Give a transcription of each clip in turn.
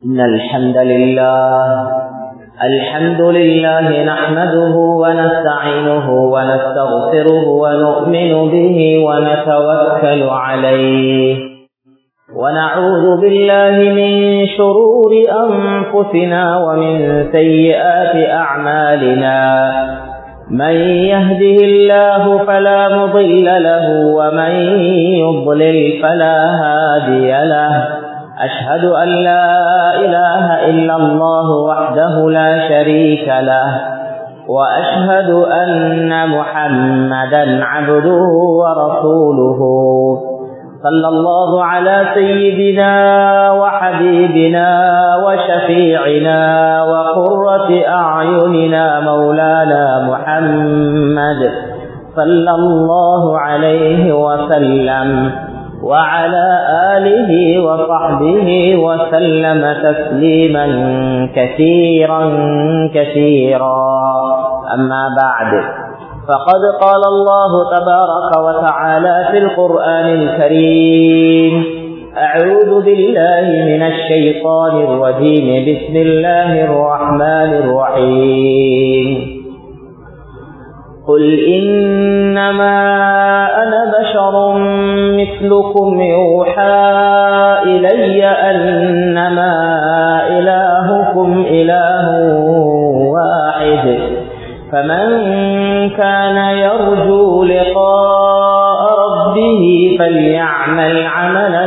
إن الحمد لله الحمد لله نحمده ونستعينه ونستغفره ونؤمن به ونتوكل عليه ونعوذ بالله من شرور أنفسنا ومن سيئات أعمالنا من يهده الله فلا مضل له ومن يضلل فلا هادي له أشهد أن لا إله إلا الله وحده لا شريك له وأشهد أن محمدا عبده ورسوله صلى الله على سيدنا وحبيبنا وشفيعنا وقرة أعيننا مولانا محمد صلى الله عليه وسلم وعلى آله وصحبه وسلم تسليما كثيرا كثيرا أما بعد فقد قال الله تبارك وتعالى في القرآن الكريم أعوذ بالله من الشيطان الرجيم بسم الله الرحمن الرحيم قل إنما أنا بشر مثلكم يوحى إلي أنما إلهكم إله واحد فمن كان يرجو لقاء ربه فليعمل عملا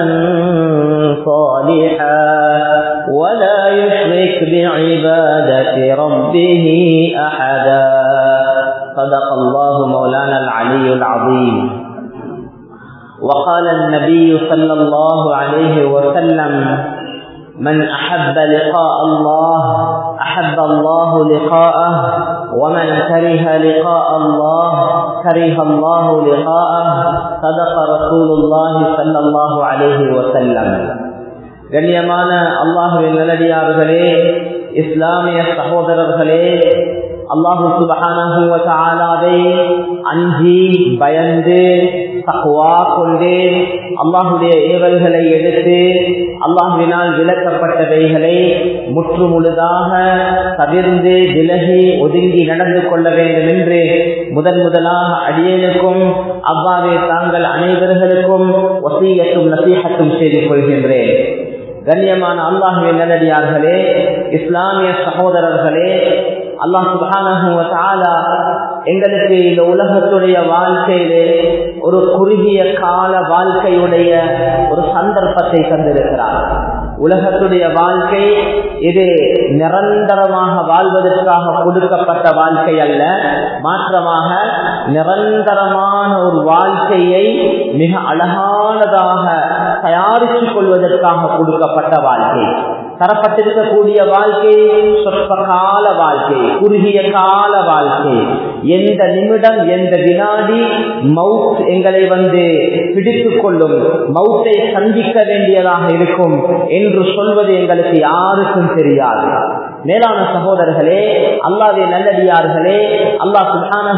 صالحا ولا يشرك بعبادة ربه أحدا صدق الله مولانا العلي العظيم وقال النبي صلى الله عليه وسلم من أحب لقاء الله أحب الله لقاءه ومن كره لقاء الله كره الله لقاءه صدق رسول الله صلى الله عليه وسلم கண்ணியமான அல்லாஹுவின் நல்லடியார்களே இஸ்லாமிய சகோதரர்களே அல்லாஹு சுபகானாவை அஞ்சி பயந்து தக்குவா கொண்டு அல்லாஹுடைய ஏவல்களை எடுத்து அல்லாஹுவினால் விளக்கப்பட்டவைகளை முற்று முழுதாக தவிர்ந்து விலகி ஒதுங்கி நடந்து கொள்ள வேண்டும் என்று முதன் முதலாக அடியனுக்கும் அவ்வாறே தாங்கள் அனைவர்களுக்கும் ஒசீயத்தும் நசீகத்தும் செய்து கொள்கின்றேன் கண்ணியமான அல்லாஹுவின் நல்லடியார்களே இஸ்லாமிய சகோதரர்களே அல்லாஹ் சுபானா எங்களுக்கு இந்த உலகத்துடைய வாழ்க்கையிலே ஒரு குறுகிய கால வாழ்க்கையுடைய ஒரு சந்தர்ப்பத்தை தந்திருக்கிறார் உலகத்துடைய வாழ்க்கை இது நிரந்தரமாக வாழ்வதற்காக கொடுக்கப்பட்ட வாழ்க்கை அல்ல மாற்றமாக நிரந்தரமான ஒரு வாழ்க்கையை மிக அழகானதாக தயாரித்துக் கொள்வதற்காக கொடுக்கப்பட்ட வாழ்க்கை தரப்பட்டிருக்கக்கூடிய வாழ்க்கை சொற்ப கால வாழ்க்கை குறுகிய கால வாழ்க்கை எந்த நிமிடம் எந்த வினாடி மவுத் எங்களை வந்து பிடித்துக் கொள்ளும் மவுத்தை சந்திக்க வேண்டியதாக இருக்கும் என்று சொல்வது எங்களுக்கு யாருக்கும் தெரியாது மேலான சகோதரர்களே அல்லாவே நல்லடியார்களே அல்லாஹ்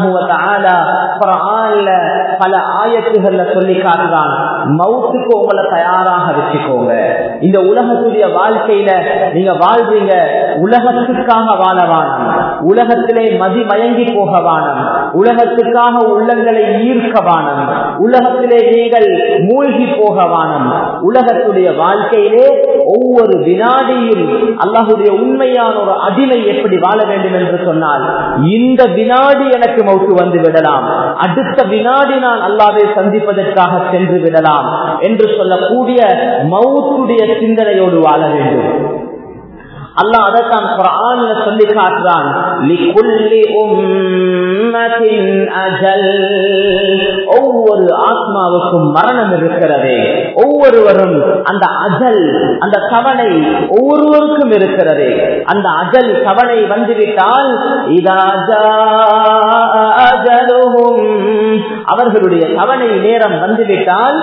சுல்தான பல ஆயத்துகள்ல சொல்லி காட்டுறான் மவுத்துக்கு உங்களை தயாராக வச்சுக்கோங்க இந்த உலகத்துடைய வாழ்க்கையில நீங்க வாழ்றீங்க உலகத்துக்காக வாழவானம் உலகத்திலே மதி மயங்கி போகவானம் உலகத்துக்காக உள்ளங்களை ஈர்க்கவானம் உலகத்திலே நீங்கள் மூழ்கி போகவானம் உலகத்துடைய வாழ்க்கையிலே ஒவ்வொரு வினாடியும் அல்லாஹுடைய உண்மையான ஒரு அடிமை எப்படி வாழ வேண்டும் என்று சொன்னால் இந்த வினாடி எனக்கு மவுத்து வந்து விடலாம் அடுத்த வினாடி நான் அல்லாவை சந்திப்பதற்காக சென்று விடலாம் என்று சொல்லக்கூடிய மவுத்துடைய சிந்தனையோடு வாழ வேண்டும் அல்லாஹ் அதைத்தான் குரான்ல சொல்லி காட்டுறான் ஒவ்வொரு ஆத்மாவுக்கும் மரணம் இருக்கிறது ஒவ்வொருவரும் அந்த அஜல் அந்த தவணை ஒவ்வொருவருக்கும் இருக்கிறது அந்த அஜல் தவணை வந்துவிட்டால் அவர்களுடைய தவணை நேரம் வந்துவிட்டால்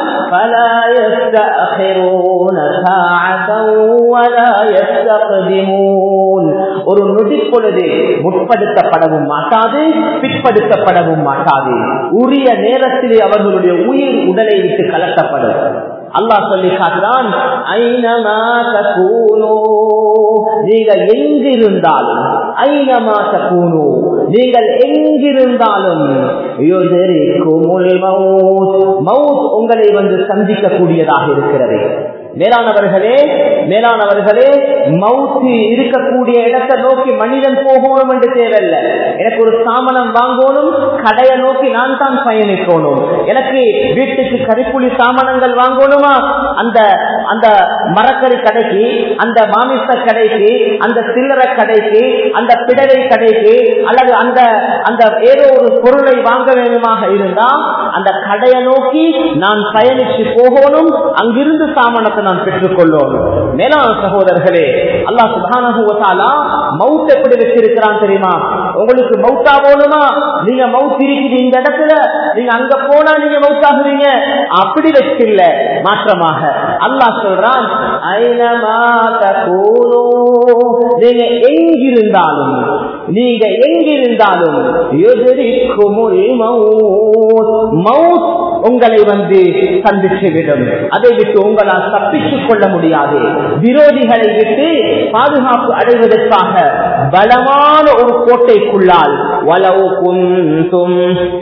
ஒரு நொடி பொழுது முற்படுத்தப்படவும் மாட்டாது பிற்படுத்தப்படவும் மாட்டாது உரிய நேரத்திலே அவர்களுடைய உயிர் உடலை விட்டு கலட்டப்படும் அல்லாஹ் சொல்லி காட்டுறான் ஐநமா தகூனோ நீங்கள் எங்கிருந்தாலும் ஐநமா தக்கூனு நீங்கள் எங்கிருந்தாலும் மவுத் உங்களை வந்து சந்திக்கக்கூடியதாக இருக்கிறது மேலானவர்களே மேலானவர்களே மவுத்து இருக்கக்கூடிய இடத்தை நோக்கி மனிதன் போகணும் என்று தேவையில்லை எனக்கு ஒரு சாமனம் வாங்கணும் கடையை நோக்கி நான் தான் பயணிக்கணும் எனக்கு வீட்டுக்கு கரிப்புளி சாமானங்கள் வாங்கணுமா அந்த அந்த மரக்கறி கடைக்கு அந்த மாமிச கடைக்கு அந்த சில்லறை கடைக்கு அந்த பிடரை கடைக்கு அல்லது அந்த அந்த ஏதோ ஒரு பொருளை வாங்க வேண்டுமாக இருந்தா அந்த கடையை நோக்கி நான் பயணிச்சு போகணும் அங்கிருந்து சாமானத்தை நான் பெற்றுக்கொள்ளணும் மேலான சகோதரர்களே அல்லாஹ் சுபானா மவுத் எப்படி வச்சிருக்கிறான் தெரியுமா உங்களுக்கு மவுத்தா போகணுமா நீங்க மவுத் இருக்குது இந்த இடத்துல நீங்க அங்க போனா நீங்க மவுத்தாகுவீங்க அப்படி வச்சில்ல மாற்றமாக அல்லாஹ் சொல்றான் நீங்க எங்கிருந்தாலும் நீங்க எங்கிருந்தாலும் மவுத் உங்களை வந்து சந்தித்து விடும் அதை விட்டு உங்களால் தப்பித்துக் கொள்ள முடியாது விரோதிகளை விட்டு பாதுகாப்பு அடைவதற்காக பலமான ஒரு கோட்டைக்குள்ளால் வலவு குந்தும்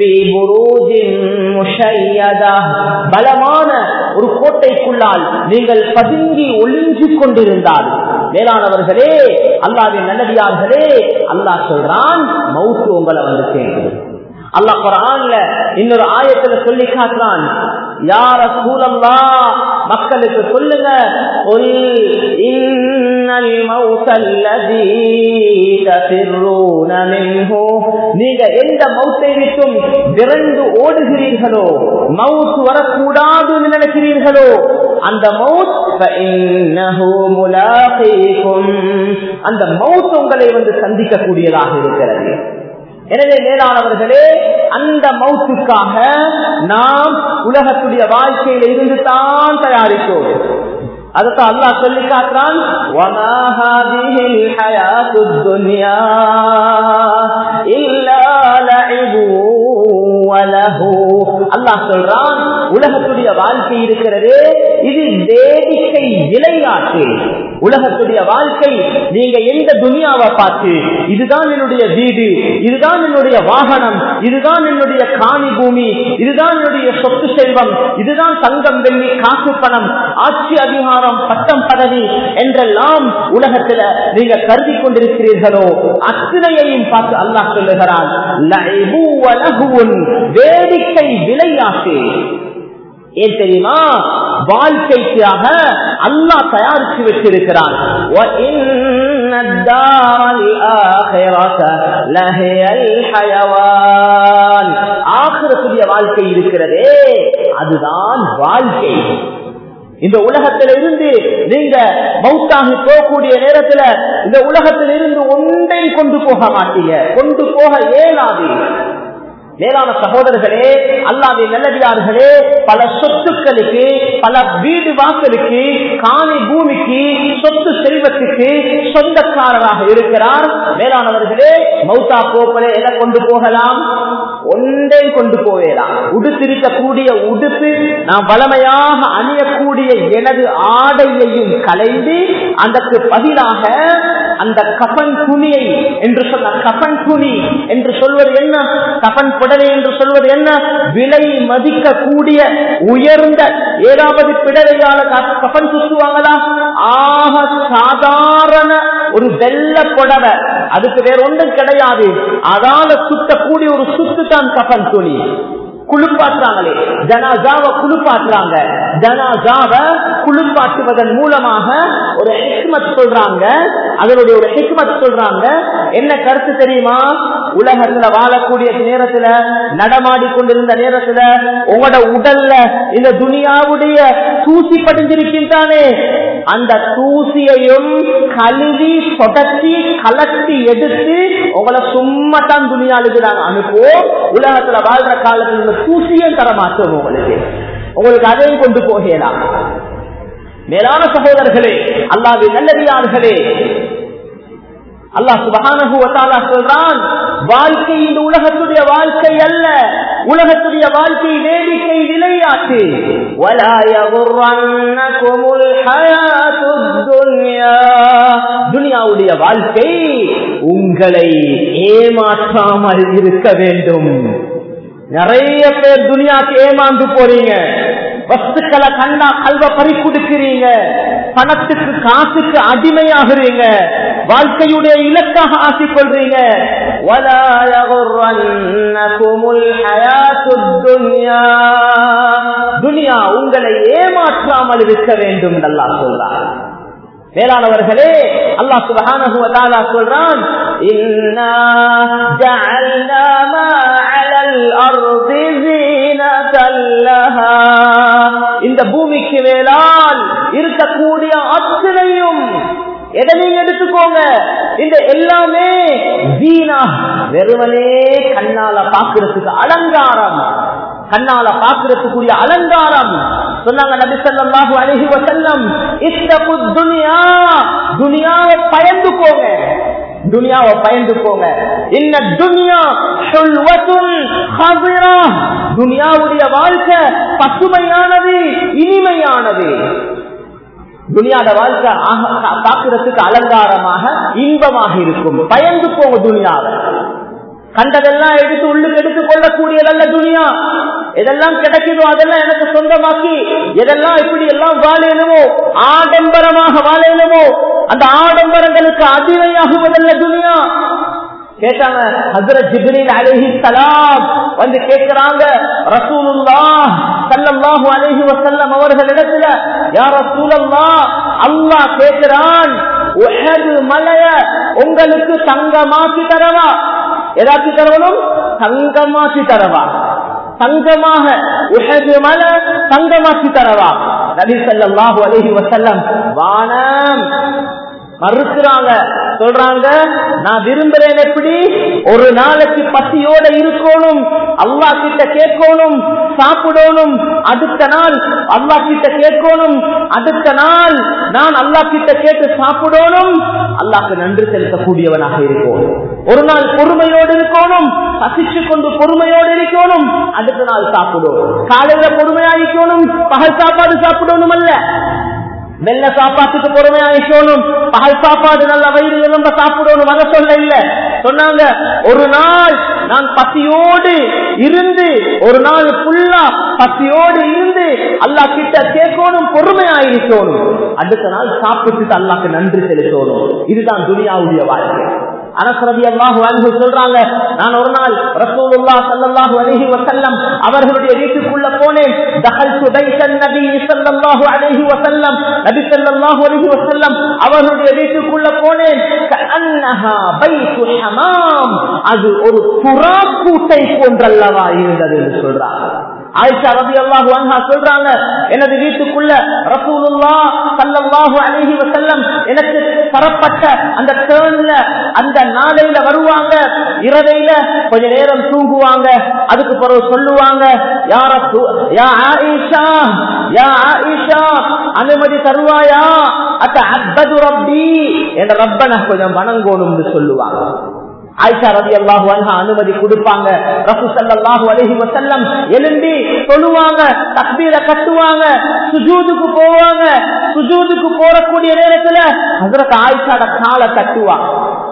பலமான ஒரு கோட்டைக்குள்ளால் நீங்கள் பதுங்கி ஒளிஞ்சு கொண்டிருந்தால் மேலானவர்களே அல்லாவின் நல்லடியார்களே அல்லாஹ் சொல்றான் மவுத்து உங்களை வந்து சேர்ந்தது அல்லாஹ் குரான்ல இன்னொரு ஆயத்துல சொல்லி காட்டுறான் யார சூழல்லா மக்களுக்கு சொல்லுங்க ஒரு நீங்க எந்த மௌத்தை விட்டும் விரைந்து ஓடுகிறீர்களோ மவுத் வரக்கூடாது நினைக்கிறீர்களோ அந்த மவுத் அந்த மவுத் உங்களை வந்து சந்திக்கக்கூடியதாக இருக்கிறது எனவே மேலானவர்களே அந்த மௌத்துக்காக நாம் உலகத்துடைய வாழ்க்கையில இருந்து தான் தயாரித்தோம் அதத்தான் அல்லாஹ் சொல்லி காட்டுறான் அல்லாஹ் சொல்றான் உலகத்துடைய வாழ்க்கை இருக்கிறது இது வேடிக்கை விளையாட்டு உலகத்துடைய வாழ்க்கை நீங்க எந்த துனியாவை பார்த்து இதுதான் என்னுடைய வீடு இதுதான் என்னுடைய வாகனம் இதுதான் என்னுடைய காணி பூமி இதுதான் என்னுடைய சொத்து செல்வம் இதுதான் தங்கம் வெள்ளி காசு பணம் ஆட்சி அதிகாரம் பட்டம் பதவி என்றெல்லாம் உலகத்துல நீங்க கருதி கொண்டிருக்கிறீர்களோ அத்தனையையும் பார்த்து அல்லாஹ் சொல்லுகிறான் வேடிக்கை விளையாட்டு ஏன் தெரியுமா வாழ்க்கைக்காக அல்லாஹ் தயாரித்து வச்சிருக்கிறான் ஆகிரத்துடைய வாழ்க்கை இருக்கிறதே அதுதான் வாழ்க்கை இந்த உலகத்தில இருந்து நீங்க மவுத்தாகி போகக்கூடிய நேரத்துல இந்த உலகத்தில இருந்து ஒன்றை கொண்டு போக மாட்டீங்க கொண்டு போக இயலாது மேலான சகோதரர்களே அல்லாத நல்லடியார்களே பல சொத்துக்களுக்கு பல வீடு வாசலுக்கு காணி பூமிக்கு சொத்து செல்வத்துக்கு சொந்தக்காரராக இருக்கிறார் மேலானவர்களே மௌத்தா போப்பலே எதை கொண்டு போகலாம் ஒன்றை கொண்டு போவேலாம் உடுத்திருக்கக்கூடிய உடுப்பு நான் வளமையாக அணியக்கூடிய எனது ஆடையையும் கலைந்து அதற்கு பதிலாக அந்த கபன் துணியை என்று சொன்ன கபன் துணி என்று சொல்வது என்ன கபன் புடவை என்று சொல்வது என்ன விலை மதிக்கக்கூடிய உயர்ந்த ஏழாவது பிடவையால கபன் சுத்துவாங்களா ஆக சாதாரண ஒரு வெள்ள புடவை அதுக்கு வேற ஒன்றும் கிடையாது அதால சுத்தக்கூடிய ஒரு சுத்து தான் கபன் துணி குளிப்பாட்டுறாங்களே ஜனாஜாவை குளிப்பாட்டுறாங்க ஜனாஜாவை குளிப்பாட்டுவதன் மூலமாக ஒரு ஹிக்மத் சொல்றாங்க அதனுடைய ஒரு ஹிக்மத் சொல்றாங்க என்ன கருத்து தெரியுமா உலகத்துல வாழக்கூடிய நேரத்துல நடமாடி கொண்டிருந்த நேரத்துல உங்களோட உடல்ல இந்த துனியாவுடைய தூசி படிஞ்சிருக்கின்றானே அந்த தூசியையும் கழுவி சொடச்சி கலட்டி எடுத்து உங்களை சும்மா தான் துணியாளுக்கு நாங்க அனுப்புவோம் உலகத்துல வாழ்ற காலத்துல இந்த தூசியும் தர மாட்டோம் உங்களுக்கு உங்களுக்கு அதையும் கொண்டு போகலாம் மேலான சகோதரர்களே அல்லாது நல்லடியார்களே அல்லாஹ் சுபகான சொல்றான் வாழ்க்கை இந்த உலகத்துடைய வாழ்க்கை அல்ல உலகத்துடைய வாழ்க்கை வேடிக்கை விளையாட்டு துனியாவுடைய வாழ்க்கை உங்களை ஏமாற்றாமல் இருக்க வேண்டும் நிறைய பேர் துனியாக்கு ஏமாந்து போறீங்க வஸ்துக்களை கண்ணா கல்வ பறி கொடுக்கிறீங்க பணத்துக்கு காசுக்கு அடிமையாகிறீங்க வாழ்க்கையுடைய இலக்காக ஆக்கிக்கொள்றீங்க وَلَا يَغُرَّنَّكُمُ الْحَيَاةُ الدُّنْيَا துனியா உங்களை ஏமாற்றாமல் இருக்க வேண்டும் நல்லா சொல்றார் மேலானவர்களே அல்லாஹ் சுபஹானஹு வ தஆலா சொல்றான் இன்னா ஜஅல்னா மா 'அலல் அர்தி ஸீனத்தல் லஹா இந்த பூமிக்கு மேலால் இருக்கக்கூடிய அத்தனையும் எதை நீங்க எடுத்துக்கோங்க இந்த எல்லாமே வீணா வெறுமனே கண்ணால பாக்குறதுக்கு அலங்காரம் கண்ணால பாக்குறதுக்குரிய அலங்காரம் சொன்னாங்க நபி ஸல்லல்லாஹு அலைஹி வஸல்லம் இத்தகு துனியா துனியாவை பயந்து போங்க துனியாவை பயந்து போங்க இன்ன துனியா ஹுல்வத்துன் ஹஸிரா துனியாவுடைய வாழ்க்கை பசுமையானது இனிமையானது துனியாட வாழ்க்கை பாக்குறதுக்கு அலங்காரமாக இன்பமாக இருக்கும் பயந்து போங்க துனியாவை கண்டதெல்லாம் எடுத்து உள்ளுக்கு எடுத்துக் கொள்ளக்கூடியதல்ல துனியா எதெல்லாம் கிடைக்குதோ அதெல்லாம் எனக்கு சொந்தமாக்கி எதெல்லாம் இப்படி எல்லாம் வாழணுமோ ஆடம்பரமாக வாழணுமோ அந்த ஆடம்பரங்களுக்கு அதிரையாகுவதல்ல துனியா கேட்டாங்க ஹசரத் ஜிப்ரீல் அலைஹி சலாம் வந்து கேட்கிறாங்க ரசூலுல்லாஹ் ஸல்லல்லாஹு அலைஹி வஸல்லம் அவர்களிடத்துல யா ரசூலல்லாஹ் அல்லாஹ் கேட்கிறான் உஹது மலைய உங்களுக்கு தங்கமாக்கி தரவா எதாக்கி தரவனும் தங்கமாக்கி தரவா தங்கமாக உஹது மலை தங்கமாக்கி தரவா நபி ஸல்லல்லாஹு அலைஹி வஸல்லம் வானம் மறுக்கிறாங்க சொல்றாங்க நான் விரும்புறேன் எப்படி ஒரு நாளைக்கு பசியோட இருக்கணும் அல்லா கிட்ட கேட்கணும் சாப்பிடணும் அடுத்த நாள் அல்லா கிட்ட கேட்கணும் அடுத்த நாள் நான் அல்லா கிட்ட கேட்டு சாப்பிடணும் அல்லாக்கு நன்றி செலுத்தக்கூடியவனாக இருக்கும் ஒரு நாள் பொறுமையோடு இருக்கணும் பசிச்சு கொண்டு பொறுமையோடு இருக்கணும் அடுத்த நாள் சாப்பிடும் காலையில பொறுமையா இருக்கணும் பகல் சாப்பாடு சாப்பிடணும் அல்ல வெள்ள சாப்பாட்டுக்கு பொறுமையா இருக்கணும் பகல் சாப்பாடு நல்ல வயிறு எலும்ப சாப்பிடணும் அதை சொல்ல இல்ல சொன்னாங்க ஒரு நாள் நான் பசியோடு இருந்து ஒரு நாள் ஃபுல்லா பசியோடு இருந்து அல்லா கிட்ட கேட்கணும் பொறுமையா இருக்கணும் அடுத்த நாள் சாப்பிட்டு அல்லாக்கு நன்றி செலுத்தணும் இதுதான் துனியாவுடைய வாழ்க்கை அரசரதி அல்லாஹு அன்பு சொல்றாங்க நான் ஒரு நாள் ரசூலுல்லா ஸல்லல்லாஹு அலைஹி வஸல்லம் அவர்களுடைய வீட்டுக்குள்ள போனேன் தஹல்து பைத்தன் நபி ஸல்லல்லாஹு அலைஹி வஸல்லம் நபி ஸல்லல்லாஹு அலைஹி வஸல்லம் அவர்களுடைய வீட்டுக்குள்ள போனேன் கஅன்னஹா பைத்து ஹமாம் அது ஒரு புறா கூட்டை போன்றல்லவா இருந்தது என்று சொல்றாங்க ஆயிஷா ரபி அல்லாஹு அன்ஹா சொல்றாங்க எனது வீட்டுக்குள்ள ரசூலுல்லா சல்லல்லாஹு அலைஹி வஸல்லம் எனக்கு தரப்பட்ட அந்த டேர்ன்ல அந்த நாளையில வருவாங்க இரவையில கொஞ்ச நேரம் தூங்குவாங்க அதுக்கு பிறகு சொல்லுவாங்க யார யா ஆயிஷா யா ஆயிஷா அனுமதி தருவாயா அத்த அத்தது ரப்பி என்ற ரப்பனை கொஞ்சம் வணங்கணும்னு சொல்லுவாங்க ஆயிஷா ரவி அல்லாஹு அன்ஹா அனுமதி கொடுப்பாங்க ரசூ சல்லாஹூ அலஹி வசல்லம் எழும்பி சொல்லுவாங்க தக்பீர கட்டுவாங்க சுஜூதுக்கு போவாங்க சுஜூதுக்கு போறக்கூடிய நேரத்துல ஹசரத் ஆயிஷாட காலை கட்டுவாங்க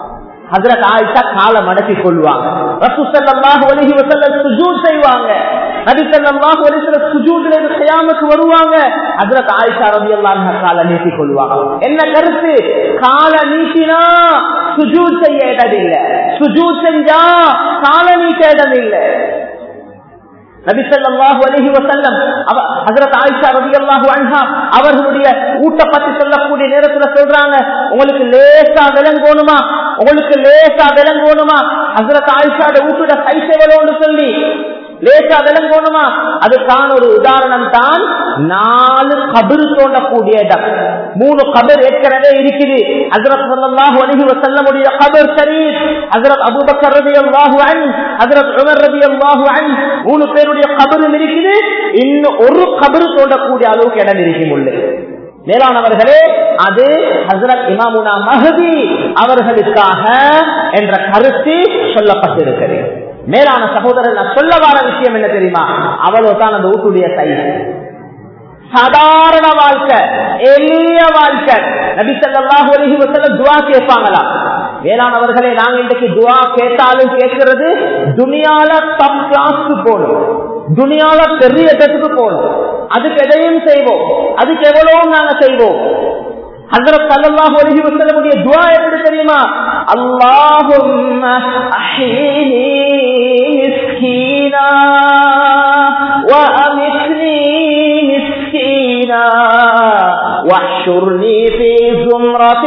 ஹசரத் ஆயிஷா காலை மடக்கி கொள்வாங்க ரசூ சல்லாஹூ அலஹி வசல்லம் சுஜூத் செய்வாங்க நபி சல்லாஹூ அலிஸ்ல சுஜூதுல இருந்து கையாமக்கு வருவாங்க ஹசரத் ஆயிஷா ரவி அல்லாஹ் காலை நீட்டி கொள்வாங்க என்ன கருத்து காலை நீட்டினா சுஜூத் செய்ய இடமில்லை சுஜூத் செஞ்சா கால நீட்ட இடமில்லை நபிசல்லாஹு அலஹி வசல்லம் ஹசரத் ஆயிஷா ரவி அல்லாஹு அன்ஹா அவர்களுடைய ஊட்ட பத்தி சொல்லக்கூடிய நேரத்துல சொல்றாங்க உங்களுக்கு லேசா விளங்கணுமா உங்களுக்கு லேசா விளங்கணுமா ஹசரத் ஆயிஷாட ஊட்டுட சைஸ் எவ்வளோன்னு சொல்லி லேசா விளங்கணுமா அதுக்கான ஒரு உதாரணம் தான் நாலு கபிர் தோண்டக்கூடிய இடம் மூணு கபர் ஏற்கனவே இருக்குது ஹசரத் சல்லாஹு அலஹி வசல்லமுடைய கபர் ஷரீப் ஹசரத் அபுபக்கர் ரபி அல்லாஹு அன் ஹசரத் உமர் ரபி அல்லாஹு அன் மூணு பேருடைய கபரும் இருக்குது இன்னும் ஒரு கபரு தோண்டக்கூடிய அளவுக்கு இடம் இருக்கும் உள்ளே மேலானவர்களே அது ஹசரத் இமாமுனா மஹதி அவர்களுக்காக என்ற கருத்து சொல்லப்பட்டிருக்கிறது மேலான சகோதரர் நான் சொல்ல வர விஷயம் என்ன தெரியுமா அவ்வளவுதான் அந்த வீட்டுடைய சைஸ் சாதாரண வாழ்க்கை எளிய வாழ்க்கை நபி ஸல்லல்லாஹு அலைஹி வஸல்லம் துஆ கேட்பாங்களா வேளாணவர்களே நாங்க இன்றைக்கு துஆ கேட்டாலும் கேட்கிறது துனியால டாப் கிளாஸ்க்கு போகணும் துனியால பெரிய இடத்துக்கு போகணும் அதுக்கு எதையும் செய்வோம் அதுக்கு எவ்வளவு நாங்க செய்வோம் ஹஜரத் ஸல்லல்லாஹு அலைஹி வஸல்லமுடைய துஆ எப்படி தெரியுமா அல்லாஹும்ம அஹ்யினி மிஸ்கீனா வ அமித்னி மிஸ்கீனா واحشرني في زمرة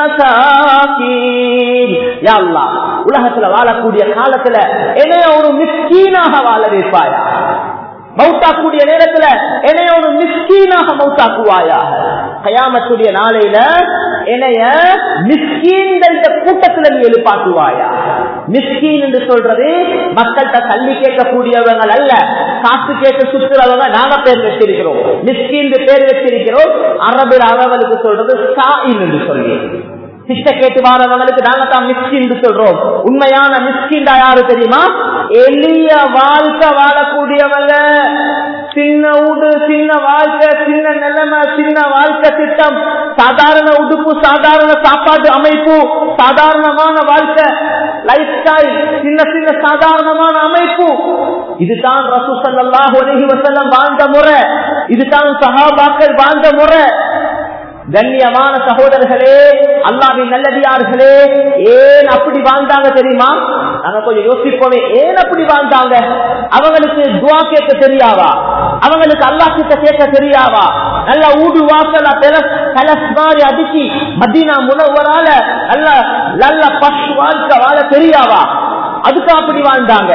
المساكين يا الله உலகத்துல வாழக்கூடிய காலத்துல என்னைய ஒரு மிஸ்கீனாக வாழ வைப்பாயா மௌத்தாக்கூடிய நேரத்துல என்னைய ஒரு மிஸ்கீனாக மௌத்தாக்குவாயாக கயாமத்துடைய நாளையில என்னைய மிஸ்கீன்கள் கூட்டத்துல நீ எழுப்பாக்குவாயா மிஸ்கீன் என்று சொல்றது மக்கள்கிட்ட தள்ளி கேட்கக்கூடியவங்க அல்ல காசு கேட்டு சுற்றுறவங்க நாங்க பேர் வச்சிருக்கிறோம் மிஸ்கீன் பேர் வச்சிருக்கிறோம் அரபில் அவர்களுக்கு சொல்றது சாயின் என்று சொல்லி சிஷ்ட கேட்டு வாரவங்களுக்கு நாங்க தான் மிஸ்கின் சொல்றோம் உண்மையான மிஸ்கின் யாரு தெரியுமா எளிய வாழ்க்கை வாழக்கூடியவங்க சின்ன வீடு சின்ன வாழ்க்கை சின்ன நிலைமை சின்ன வாழ்க்கை திட்டம் சாதாரண உடுப்பு சாதாரண சாப்பாடு அமைப்பு சாதாரணமான வாழ்க்கை லைஃப் ஸ்டைல் சின்ன சின்ன சாதாரணமான அமைப்பு இதுதான் ரசூ சல்லாஹு அலஹி வசல்லம் வாழ்ந்த முறை இதுதான் சஹாபாக்கள் வாழ்ந்த முறை கண்ணியமான சகோதரர்களே அல்லாவின் நல்லடியார்களே ஏன் அப்படி வாழ்ந்தாங்க தெரியுமா நாங்க கொஞ்சம் யோசிப்போமே ஏன் அப்படி வாழ்ந்தாங்க அவங்களுக்கு துவா கேட்க தெரியாவா அவங்களுக்கு அல்லா கிட்ட கேட்க தெரியாவா நல்ல ஊடு வாசல கலஸ் மாதிரி அடிச்சு மதீனா முனவரால நல்ல நல்ல பஷ் வாழ்க்கை வாழ தெரியாவா அதுக்கு அப்படி வாழ்ந்தாங்க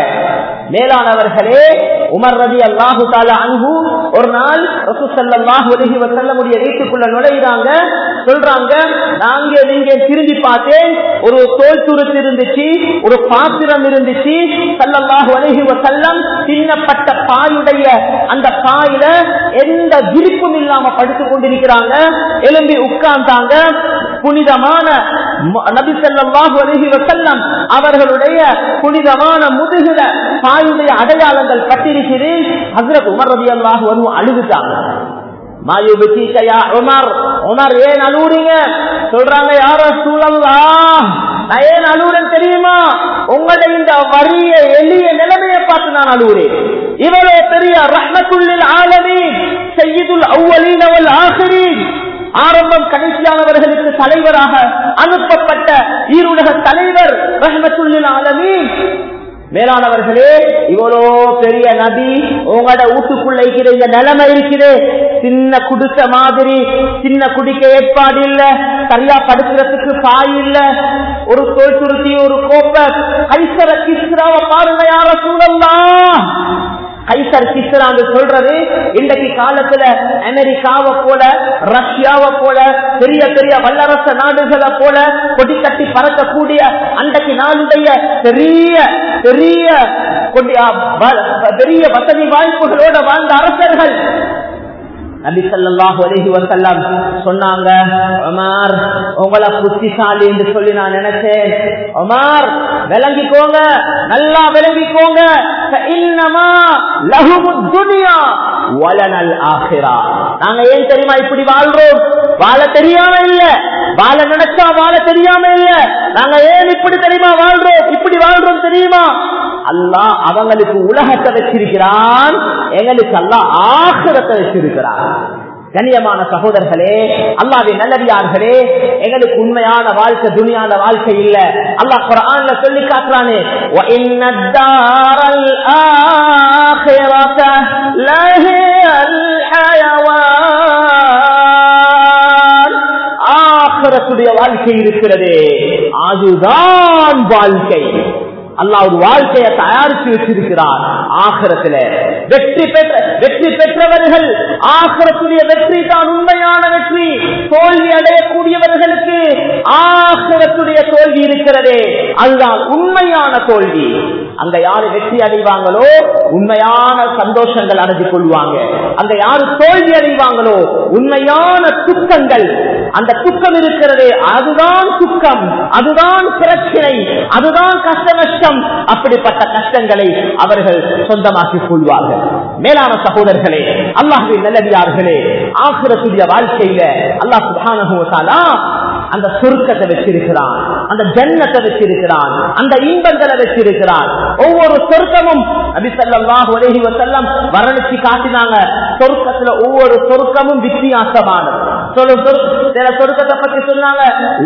மேலானவர்களே உமர் ரவி அல்லாஹு தாலா அன்பு ஒரு நாள் ரசூசல்லாஹு அலஹி வசல்லமுடைய வீட்டுக்குள்ள நுழையிறாங்க சொல்றாங்க நாங்க நீங்க திரும்பி பார்த்தேன் ஒரு தோல் துருத்து இருந்துச்சு ஒரு பாத்திரம் இருந்துச்சு சல்லல்லாஹு அலஹி வசல்லம் சின்னப்பட்ட பாயுடைய அந்த பாயில எந்த விருப்பும் இல்லாம படுத்துக் கொண்டிருக்கிறாங்க எலும்பி உட்கார்ந்தாங்க புனிதமான நபி சல்லாஹு அலஹி வசல்லம் அவர்களுடைய புனிதமான முதுகுல பாயுடைய அடையாளங்கள் பட்டிருக்கிறது ஹசரத் உமர் ரவி அல்லாஹ் வரும் அழுதுட்டாங்க மாயு பிச்சிக்கையா உமர் உமர் ஏன் அழுவுறீங்க சொல்றாங்க யார சூழல்லா நான் ஏன் அழுவுறேன் தெரியுமா உங்களுடைய இந்த வறிய எளிய நிலைமையை பார்த்து நான் அழுவுறேன் இவ்வளவு பெரிய ரஹ்மத்துள்ளில் ஆலமி செய்யுதுல் அவ்வளீன் அவள் ஆசிரியர் ஆரம்பம் கடைசியானவர்களுக்கு தலைவராக அனுப்பப்பட்ட ஈருலக தலைவர் ரஹமத்துள்ளில் ஆலமி மேலானவர்களே இவ்வளோ பெரிய நபி உங்களோட வீட்டுக்குள்ள இருக்கிற இந்த நிலைமை இருக்குது சின்ன குடிச மாதிரி சின்ன குடிக்க ஏற்பாடு இல்ல சரியா படுக்கிறதுக்கு பாய் இல்ல ஒரு தோல் துருத்தி ஒரு கோப்பை கைசர கிஸ்ராவை பாருங்க யார சூழல்லாம் கைசர் கிஸ்ராங்க சொல்றது இன்றைக்கு காலத்துல அமெரிக்காவை போல ரஷ்யாவை போல பெரிய பெரிய வல்லரச நாடுகளை போல கொடி கட்டி பறக்கக்கூடிய அன்றைக்கு நாளுடைய பெரிய பெரிய பெரிய வசதி வாய்ப்புகளோட வாழ்ந்த அரசர்கள் நபி சல்லாஹு அலஹி வசல்லம் சொன்னாங்க ஒமார் உங்களை புத்திசாலி என்று சொல்லி நான் நினைச்சேன் ஒமார் விளங்கிக்கோங்க நல்லா விளங்கிக்கோங்க இன்னமா லகுமு துனியா வலனல் ஆகிறா நாங்க ஏன் தெரியுமா இப்படி வாழ்றோம் வாழ தெரியாம இல்ல வாழ நினைச்சா வாழ தெரியாம இல்ல நாங்க ஏன் இப்படி தெரியுமா வாழ்றோம் இப்படி வாழ்றோம் தெரியுமா அல்லா அவங்களுக்கு உலகத்தை வச்சிருக்கிறான் எங்களுக்கு அல்லா ஆசிரத்தை வச்சிருக்கிறான் கண்ணியமான சகோதரர்களே அல்லாவின் நல்லடியார்களே எங்களுக்கு உண்மையான வாழ்க்கை துணியான வாழ்க்கை இல்ல அல்லாஹ் குரான்ல சொல்லி காட்டுறானே ஆகரத்துடைய வாழ்க்கை இருக்கிறது அதுதான் வாழ்க்கை அல்லாஹ் ஒரு வாழ்க்கையை தயாரித்து வச்சிருக்கிறார் ஆகரத்துல வெற்றி பெற்ற வெற்றி பெற்றவர்கள் ஆகரத்துடைய வெற்றி தான் உண்மையான வெற்றி தோல்வி அடையக்கூடியவர்களுக்கு ஆகரத்துடைய தோல்வி இருக்கிறதே அதுதான் உண்மையான தோல்வி அங்க யாரு வெற்றி அடைவாங்களோ உண்மையான சந்தோஷங்கள் அடைஞ்சு கொள்வாங்க அங்க யாரு தோல்வி அடைவாங்களோ உண்மையான துக்கங்கள் அந்த துக்கம் இருக்கிறதே அதுதான் துக்கம் அதுதான் பிரச்சனை அதுதான் கஷ்ட நஷ்டம் அப்படிப்பட்ட கஷ்டங்களை அவர்கள் சொந்தமாக்கிக் கொள்வார்கள் மேலான சகோதரர்களே அல்லாஹுவின் நல்லடியார்களே ஆசிரத்துடைய வாழ்க்கையில அல்லாஹ் சுபானுவத்தாலா அந்த சுருக்கத்தை வச்சிருக்கிறான் அந்த ஜன்னத்தை வச்சிருக்கிறான் அந்த இன்பங்களை வச்சிருக்கிறான் ஒவ்வொரு சொர்க்கமும் நபிசல்லாஹு அலஹி வசல்லம் வர்ணிச்சு காட்டினாங்க சொர்க்கத்துல ஒவ்வொரு சொர்க்கமும் வித்தியாசமானது சில சொர்க்கத்தை பத்தி சொன்னாங்க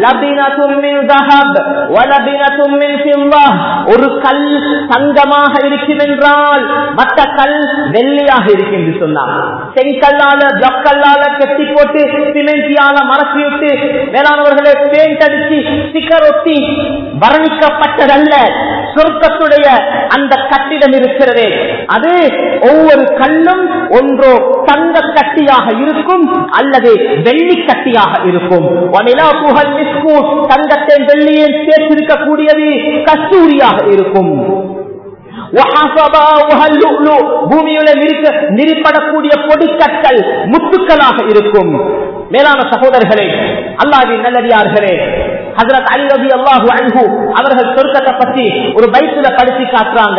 ஒரு கல் தங்கமாக இருக்கும் என்றால் மற்ற கல் வெள்ளியாக இருக்கும் என்று சொன்னாங்க செங்கல்லால பிளக்கல்லால கெட்டி போட்டு சிமெண்டியால மரத்தி விட்டு வேளாணவர்களை பெயிண்ட் அடிச்சு ஸ்டிக்கர் ஒட்டி வர்ணிக்கப்பட்டதல்ல சொர்க்கத்துடைய அந்த கட்டிடம் இருக்கிறதே அது ஒவ்வொரு கல்லும் ஒன்றோ தங்க கட்டியாக இருக்கும் அல்லது வெள்ளி கட்டியாக இருக்கும் தங்கத்தை வெள்ளியை சேர்த்திருக்கக்கூடியது கஸ்தூரியாக இருக்கும் பூமியில நிரிப்படக்கூடிய பொடிக்கற்கள் முத்துக்களாக இருக்கும் மேலான சகோதரர்களே அல்லாவின் நல்லடியார்களே ஹசரத் அலி ரபி அல்லாஹு அன்ஹு அவர்கள் சொர்க்கத்தை பத்தி ஒரு பைத்துல படிச்சு காட்டுறாங்க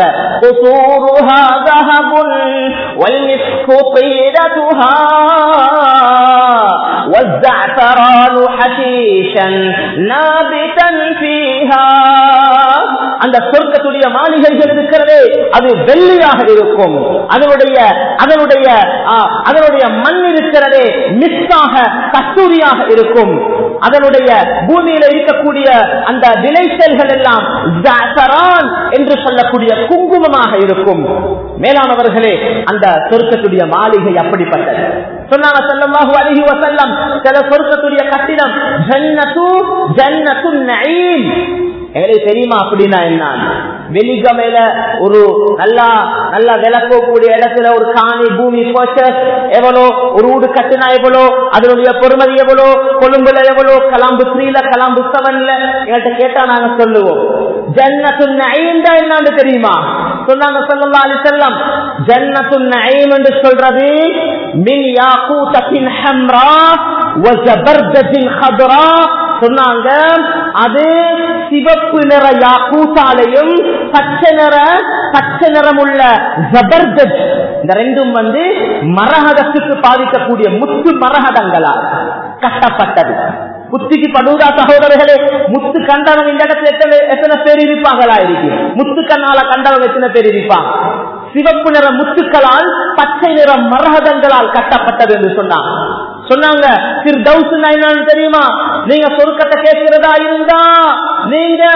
والزعفران حشيشا نابتا فيها அந்த சொர்க்கத்துடைய மாளிகைகள் இருக்கிறதே அது வெள்ளியாக இருக்கும் அதனுடைய அதனுடைய அதனுடைய மண் இருக்கிறதே மிஸ்ஸாக கஸ்தூரியாக இருக்கும் அதனுடைய பூமியில இருக்கக்கூடிய அந்த விளைச்சல்கள் எல்லாம் ஜாசரான் என்று சொல்லக்கூடிய குங்குமமாக இருக்கும் மேலானவர்களே அந்த சொர்க்கத்துடைய மாளிகை அப்படிப்பட்டது சொன்னாங்க சொல்லமாக அழகி வசல்லம் சில சொர்க்கத்துடைய கட்டிடம் ஜன்னத்து ஜன்னத்து நயீம் எங்களுக்கு தெரியுமா அப்படின்னா என்ன வெளிக மேல ஒரு நல்லா நல்லா விளக்கக்கூடிய இடத்துல ஒரு காணி பூமி போச்சஸ் எவ்வளோ ஒரு வீடு கட்டினா எவ்வளோ அதனுடைய பொறுமதி எவ்வளோ கொழும்புல எவ்வளோ கலாம்பு த்ரீல கலாம்பு செவன்ல எங்கள்கிட்ட கேட்டா நாங்க சொல்லுவோம் ஜன்னத்து நயந்தா என்னன்னு தெரியுமா சொன்னாங்க சொல்லலாம் அலி செல்லம் ஜன்னத்து நயம் என்று சொல்றது மின் யாக்கூத்தின் ஹம்ரா வஜபர்தத்தின் ஹதுரா சொன்னாங்க அது சிவப்பு நிற யாக்கூசாலையும் பச்சை நிற பச்சை நிறமுள்ள ஜபர்தத் இந்த ரெண்டும் வந்து மரகதத்துக்கு பாதிக்கக்கூடிய முத்து மரகதங்களால் கட்டப்பட்டது முத்துக்கு படுவதா சகோதரர்களே முத்து கண்டவங்க இந்த இடத்துல எத்தனை எத்தனை பேர் இருப்பாங்களா இருக்கு முத்து கண்ணால கண்டவங்க எத்தனை பேர் இருப்பாங்க சிவப்பு நிற முத்துக்களால் பச்சை நிற மரகதங்களால் கட்டப்பட்டது என்று சொன்னாங்க சொன்னாங்க என்னன்னு தெரியுமா நீங்க சொருக்கத்தை கேட்கிறதா இருந்தா நீங்க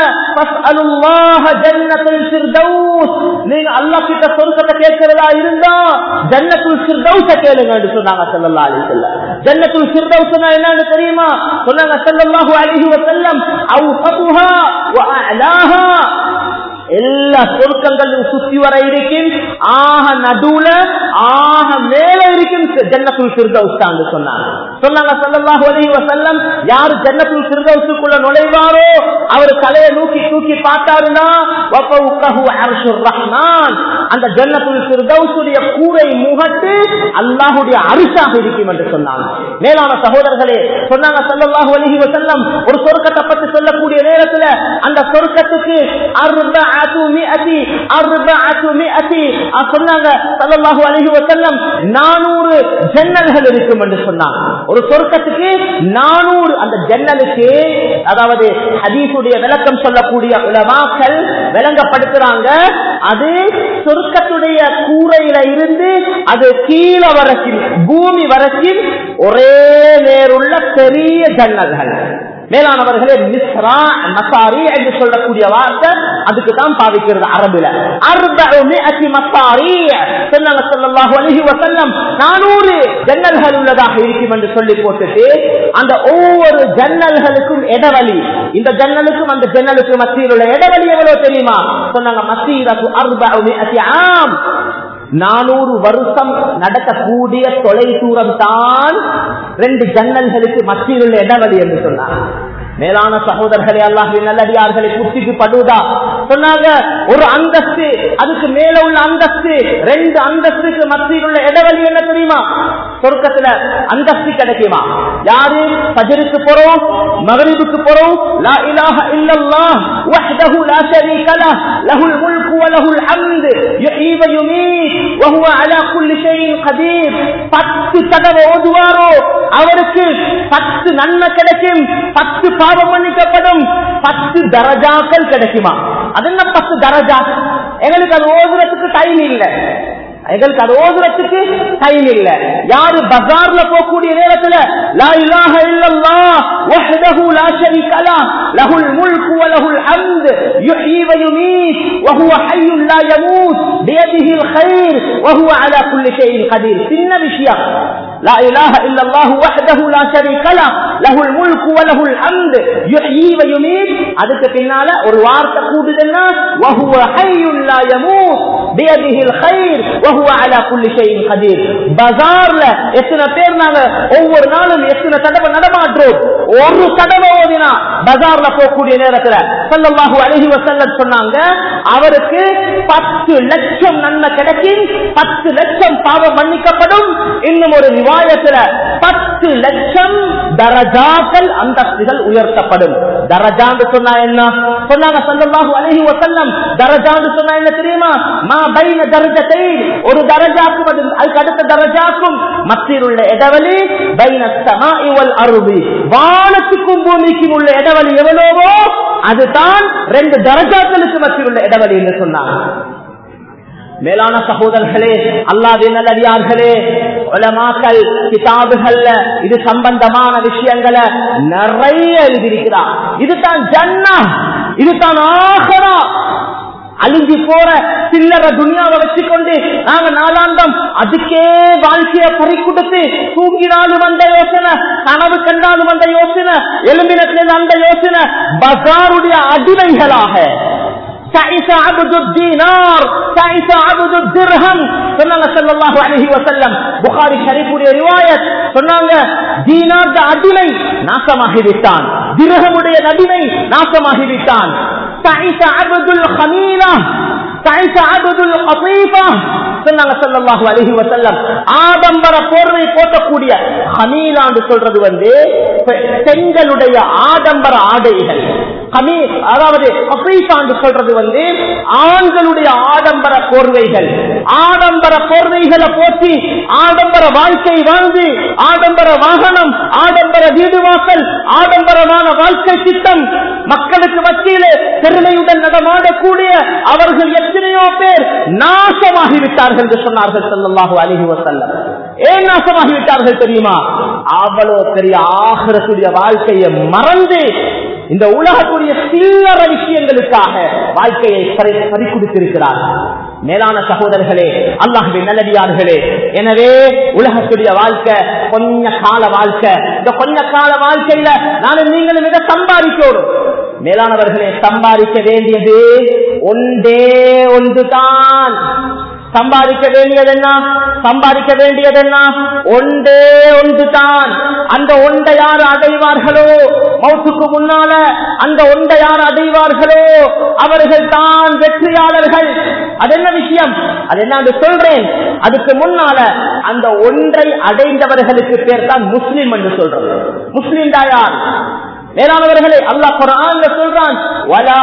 நீங்க அல்லா கிட்ட சொருக்கத்தை கேட்கிறதா இருந்தா ஜன்னத்துல் சிர்தௌச கேளுங்க சொன்னாங்க செல்லல்லா அலி செல்ல ஜன்னத்துல் சிர்தௌசனா என்னன்னு தெரியுமா சொன்னாங்க செல்லல்லாஹு அலிஹி வசல்லம் அவுஹதுஹா வஅலாஹா எல்லா சொருக்கங்களும் சுத்தி வர இருக்கும் ஆக நடுவுல ஆக மேல இருக்கும் ஜன்னத்துல் சிறுதவுஸ்தான் சொன்னாங்க சொன்னாங்க சல்லல்லாஹு அலைஹி வஸல்லம் யார் ஜன்னத்துல் சிறுதவுசுக்குள்ள நுழைவாரோ அவர் தலையை நூக்கி தூக்கி பார்த்தாருன்னா வஃபவுகஹு அர்ஷுர் ரஹ்மான் அந்த ஜன்னத்துல் சிறுதவுசுடைய கூரை முகட்டு அல்லாஹ்வுடைய அரிசாக இருக்கும் என்று சொன்னாங்க மேலான சகோதரர்களே சொன்னாங்க சல்லல்லாஹு அலைஹி வஸல்லம் ஒரு சொர்க்கத்தை பத்தி சொல்லக்கூடிய நேரத்துல அந்த சொர்க்கத்துக்கு அர்பஅ சொன்னாங்க நானூறு ஜன்னல்கள் இருக்கும் என்று சொன்னாங்க ஒரு சொர்க்கத்துக்கு நானூறு அந்த ஜன்னலுக்கு அதாவது ஹதீசுடைய விளக்கம் சொல்லக்கூடிய உலமாக்கள் விளங்கப்படுத்துறாங்க அது சொர்க்கத்துடைய கூரையில இருந்து அது கீழே வரைக்கும் பூமி வரைக்கும் ஒரே நேருள்ள பெரிய ஜன்னல்கள் மேலானவர்களே மிஸ்ரா மசாரி என்று சொல்லக்கூடிய வார்த்தை அதுக்கு தான் பாவிக்கிறது அரபுல நானூறு ஜன்னல்கள் உள்ளதாக இருக்கும் என்று சொல்லி போட்டுட்டு அந்த ஒவ்வொரு ஜன்னல்களுக்கும் இடவழி இந்த ஜன்னலுக்கும் அந்த ஜன்னலுக்கும் மத்தியில் உள்ள இடவழி எவ்வளவு தெரியுமா சொன்னாங்க மசீரத்து அர்பி ஆம் நானூறு வருஷம் நடக்கக்கூடிய தொலை தூரம் தான் ரெண்டு ஜன்னல்களுக்கு மத்தியில் உள்ள இடவழி என்று சொன்னார் மேலான சகோதரர்களே அல்லாஹின் நல்லடியார்களை குத்திக்கு படுவதா சொன்னாங்க ஒரு அந்தஸ்து அதுக்கு மேல உள்ள அந்தஸ்து ரெண்டு அந்தஸ்துக்கு மத்தியில் உள்ள இடைவெளி என்ன தெரியுமா சொர்க்கத்துல அந்தஸ்து கிடைக்குமா யாரு பஜருக்கு போறோம் மகரிபுக்கு போறோம் லா இலாஹ இல்லல்லாஹ் வஹ்தஹு லா ஷரீக லஹ் லஹுல் முல்கு வ லஹுல் ஹம்து யுஹ்யி வ யுமீத் வ ஹுவ அலா குல்லி ஷைஇன் கதீர் பத்து தடவை ஓதுவாரோ அவருக்கு பத்து நன்மை கிடைக்கும் பத்து பாவம் மன்னிக்கப்படும் பத்து தரஜாக்கள் கிடைக்குமா அது என்ன பத்து தரஜா எங்களுக்கு அது ஓதுறதுக்கு டைம் இல்லை எங்களுக்கு அது ஓதுறதுக்கு டைம் இல்ல யாரு பஜார்ல போகக்கூடிய நேரத்துல லா இலாஹ இல்லல்லாஹ் வஹ்தஹு லா ஷரீக லஹ் லஹுல் முல்கு வ லஹுல் ஹம்த் யுஹ்யி வ யுமீத் வ ஹுவ ஹய்யுன் லா யமூத் பியதிஹில் கைர் வ ஹுவ அலா குல்லி ஷைஇன் கதீர் சின்ன விஷயம் لا إله إلا الله وحده لا شريك له له الملك وله الحمد يحيي ويميت அதுக்கு பின்னால ஒரு வார்த்தை கூடுதுன்னா وهو حي لا يموت بيده الخير وهو على كل شيء قدير பஜார்ல எத்தனை பேர் நாங்க ஒவ்வொரு நாளும் எத்தனை தடவை நடமாற்றோம் ஒரு தடவை ஓதினா பஜார்ல போகக்கூடிய நேரத்துல ஸல்லல்லாஹு அலைஹி வஸல்லம் சொன்னாங்க அவருக்கு பத்து லட்சம் நன்மை கிடைக்கும் பத்து லட்சம் பாவம் மன்னிக்கப்படும் இன்னும் ஒரு ரிவாயத்துல பத்து லட்சம் தரஜாக்கள் அந்தஸ்துகள் உயர்த்தப்படும் தரஜான்னு சொன்னா என்ன சொன்னாங்க ஸல்லல்லாஹு அலைஹி வஸல்லம் தரஜான்னு சொன்னா என்ன தெரியுமா மா பைன தரஜத்தை ஒரு தரஜாக்கும் அது- அதுக்கு அடுத்த தரஜாக்கும் மத்தியில் உள்ள இடைவெளி பைன ஸமாஇ வல் அர்தி வானத்துக்கும் பூமிக்கும் உள்ள இடைவெளி எவ்வளவோ அதுதான் ரெண்டு தரஜாக்களுக்கு மத்தியில் உள்ள இடைவெளி என்று சொன்னாங்க மேலான சகோதரர்களே அல்லாவின் நல்லடியார்களே உலமாக்கள் கிதாபுகள்ல இது சம்பந்தமான விஷயங்களை நிறைய எழுதியிருக்கிறார் இதுதான் ஜன்னா இதுதான் ஆகரா அழிஞ்சு போற சில்லற துணியாவை வச்சுக்கொண்டு நாங்க நாளாந்தம் அதுக்கே வாழ்க்கைய பறி கொடுத்து தூங்கினாலும் அந்த யோசனை கனவு கண்டாலும் அந்த யோசனை எலும்பினத்திலிருந்து அந்த யோசனை பசாருடைய அடிமைகளாக تعس عبد الدينار تعس عبد الدرهم சொன்னாங்க ஸல்லல்லாஹு அலைஹி வஸல்லம் புகாரி ஷரீஃபுடைய ரிவாயத் சொன்னாங்க தீனார் அடிமை நாசமாகி விட்டான் திரகமுடைய நடிமை நாசமாகி விட்டான் تعس عبد الخميلة تعس عبد القطيفة சொன்னாங்க ஸல்லல்லாஹு அலைஹி வஸல்லம் ஆடம்பர போர்வை போட்டக்கூடிய ஹமீலான்னு சொல்றது வந்து பெ- பெண்களுடைய ஆடம்பர ஆடைகள் கமீ அதாவது அஃபீஃபான்னு சொல்றது வந்து ஆண்களுடைய ஆடம்பர போர்வைகள் ஆடம்பர போர்வைகளை போற்றி ஆடம்பர வாழ்க்கை வாழ்ந்து ஆடம்பர வாகனம் ஆடம்பர வீடு வாசல் ஆடம்பரமான வாழ்க்கை திட்டம் மக்களுக்கு மத்தியிலே பெருமையுடன் நடமாடக்கூடிய அவர்கள் எத்தனையோ பேர் நாசமாகிவிட்டார்கள் என்று சொன்னார்கள் ஸல்லல்லாஹு அலைஹி வஸல்லம் ஏன் நாசமாகிவிட்டார்கள் தெரியுமா அவ்வளவு பெரிய ஆகிரக்கூடிய வாழ்க்கையை மறந்து இந்த உலகத்துடைய சில்லற விஷயங்களுக்காக வாழ்க்கையை பறி- பறிக்கொடுத்திருக்கிறார் மேலான சகோதரர்களே அல்லாஹுவின் நல்லடியார்களே எனவே உலகத்துடைய வாழ்க்கை கொஞ்ச கால வாழ்க்கை இந்த கொஞ்ச கால வாழ்க்கையில நானும் நீங்களும் இதை சம்பாதிக்கணும் மேலானவர்களே சம்பாதிக்க வேண்டியது ஒன்றே ஒன்றுதான் சம்பாதிக்க வேண்டியது என்ன சம்பாதிக்க வேண்டியது என்ன ஒன்றே ஒன்றுதான் அந்த ஒன்றை யார் அடைவார்களோ மௌத்துக்கு முன்னால அந்த ஒன்றை யார் அடைவார்களோ அவர்கள் தான் வெற்றியாளர்கள் அது என்ன விஷயம் அது என்ன என்று சொல்றேன் அதுக்கு முன்னால அந்த ஒன்றை அடைந்தவர்களுக்கு பேர் தான் முஸ்லிம் என்று சொல்றோம் முஸ்லிம் தான் யார் மேலானவர்களே அல்லாஹ் குரான்ல சொல்றான் வலா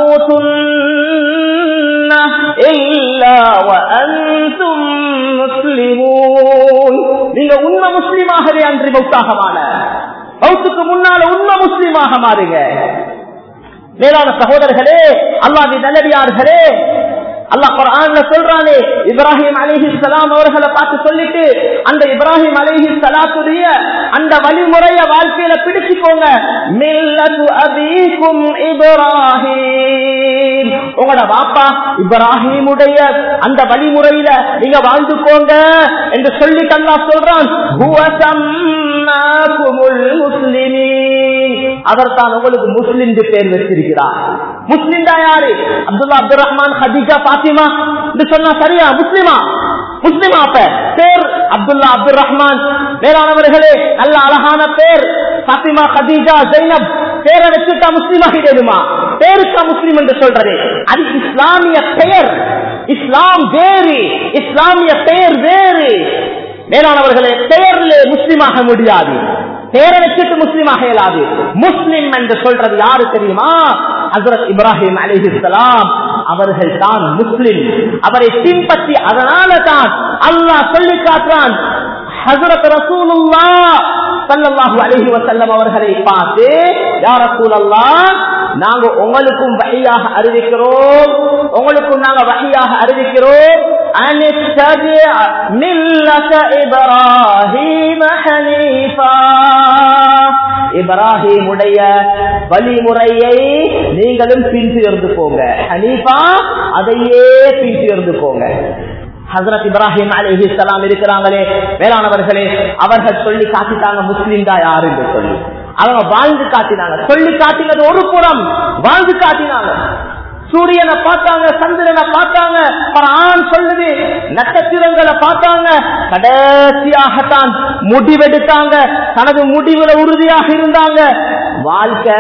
தமூதுன்ன இல்லா வஅன்தும் முஸ்லிமூன் நீங்க உண்மை முஸ்லிமாகவே அன்றி மௌத்தாக மாற மௌத்துக்கு முன்னால உண்மை முஸ்லிமாக மாறுங்க மேலான சகோதரர்களே அல்லாஹ்வின் நல்லடியார்களே அல்லாஹ் குர்ஆன்ல சொல்றானே இப்ராஹிம் அலைஹி ஸலாம் அவர்களை பார்த்து சொல்லிட்டு அந்த இப்ராஹிம் அலைஹி ஸலாத்துடைய அந்த வழிமுறைய வாழ்க்கையில பிடிச்சுக்கோங்க மில்லத்து அபீக்கும் இப்ராஹிம் உங்களோட பாப்பா இப்ராஹிமுடைய அந்த வழிமுறையில நீங்க வாழ்ந்துக்கோங்க என்று சொல்லி அல்லாஹ் சொல்றான் ஹுவ சம்மாக்குமுல் முஸ்லிமீன் அவர் தான் உங்களுக்கு முஸ்லிம் பேர் வச்சிருக்கிறார் முஸ்லிம் தான் யாரு அப்துல்லா அப்துல் ரஹ்மான் ஹதீஜா பாத்திமா இது சொன்னா சரியா முஸ்லிமா முஸ்லிமா அப்ப பேர் அப்துல்லா அப்துல் ரஹ்மான் வேறானவர்களே நல்ல அழகான பேர் பாத்திமா ஹதீஜா ஜைனப் பேரை வச்சுட்டா முஸ்லீம் ஆகிடுமா பேருக்கா முஸ்லீம் என்று சொல்றது அது இஸ்லாமிய பெயர் இஸ்லாம் வேறு இஸ்லாமிய பெயர் வேறு மேலானவர்களே பெயர்ல முஸ்லீமாக முடியாது பேரை வச்சுட்டு முஸ்லீமாக இயலாது முஸ்லிம் என்று சொல்றது யாரு தெரியுமா ஹசரத் இப்ராஹிம் அலிஹிஸ்லாம் அவர்கள் தான் முஸ்லிம் அவரை பின்பற்றி அதனால தான் அல்லாஹ் சொல்லி காட்டுறான் ஹசரத் ரசூலுல்லா சல்லல்லாஹு அலைஹி வஸல்லம் அவர்களை பார்த்து யா ரசூலல்லாஹ் நாங்க உங்களுக்கும் வகையாக அறிவிக்கிறோம் உங்களுக்கும் நாங்க வகையாக அறிவிக்கிறோம் அனித்தபிஅ மில்லத இப்ராஹீம ஹனீஃபா இப்ராஹிமுடைய வழிமுறையை நீங்களும் பின்துயர்ந்து போங்க ஹனீஃபா அதையே பின்துயர்ந்து போங்க ஹசரத் இப்ராஹிம் அலிஹி சலாம் இருக்கிறாங்களே வேளாணவர்களே அவர்கள் சொல்லி காட்டிட்டாங்க முஸ்லீம் தான் யாரு என்று சொல்லி அவங்க வாழ்ந்து காட்டினாங்க சொல்லி காட்டினது ஒரு புறம் வாழ்ந்து காட்டினாங்க சூரியனை பார்த்தாங்க சந்திரனை பார்த்தாங்க ஆண் சொல்லுது நட்சத்திரங்களை பார்த்தாங்க கடைசியாகத்தான் முடிவெடுத்தாங்க தனது முடிவுல உறுதியாக இருந்தாங்க வாழ்க்கை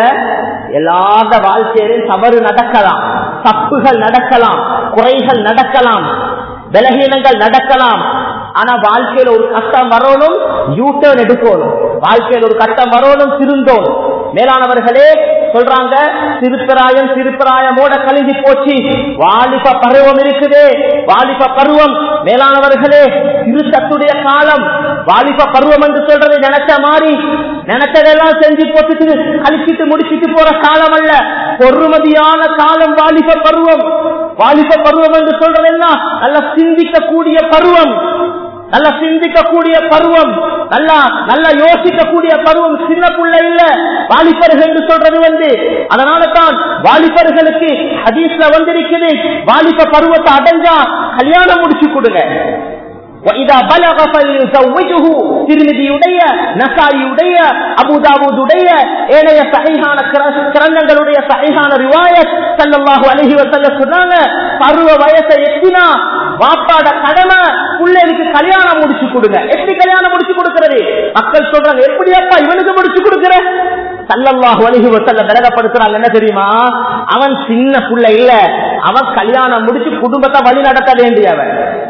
எல்லாத வாழ்க்கையிலும் தவறு நடக்கலாம் தப்புகள் நடக்கலாம் குறைகள் நடக்கலாம் பலகீனங்கள் நடக்கலாம் ஆனா வாழ்க்கையில ஒரு கஷ்டம் வரணும் யூ டர்ன் எடுக்கணும் வாழ்க்கையில் ஒரு கட்டம் வரணும் திருந்தோம் மேலானவர்களே சொல்றாங்க திருப்பராயம் திருப்பராயமோட கழிஞ்சு போச்சு வாலிப பருவம் இருக்குது வாலிப பருவம் மேலானவர்களே திருத்தத்துடைய காலம் வாலிப பருவம் என்று சொல்றது நினைச்ச மாதிரி நினைச்சதெல்லாம் செஞ்சு போட்டுட்டு கழிச்சிட்டு முடிச்சிட்டு போற காலம் அல்ல பொறுமதியான காலம் வாலிப பருவம் வாலிப பருவம் என்று சொல்றது என்ன நல்ல சிந்திக்கக்கூடிய பருவம் நல்ல சிந்திக்கக்கூடிய பருவம் நல்லா நல்லா யோசிக்கக்கூடிய பருவம் சின்ன புள்ள இல்ல வாலிபர்கள் என்று சொல்றது வந்து அதனால தான் வாலிபர்களுக்கு ஹதீஸ்ல வந்திருக்குது வாலிப பருவத்தை அடைஞ்சா கல்யாணம் முடிச்சு கொடுங்க وَإِذَا بَلَغَ فَلْيُزَوِّجْهُ திருமதியுடைய நசாரியுடைய அபுதாபுடைய ஏனைய சகைகான கிரந்தங்களுடைய சகைகான ரிவாயத் ஸல்லல்லாஹு அலைஹி வஸல்லம் சொன்னாங்க பருவ வயசை எத்தினா வாப்பாட கடமை பிள்ளைகளுக்கு கல்யாணம் முடிச்சு கொடுங்க எப்படி கல்யாணம் முடிச்சு கொடுக்கிறது மக்கள் சொல்றாங்க எப்படி அப்பா இவனுக்கு முடிச்சு கொடுக்கிற சல்லல்லாஹு அலைஹி வஸல்லம் விலகப்படுத்துறாங்க என்ன தெரியுமா அவன் சின்ன புள்ள இல்ல அவன் கல்யாணம் முடிச்சு குடும்பத்தை வழி நடத்த வேண்டியவன்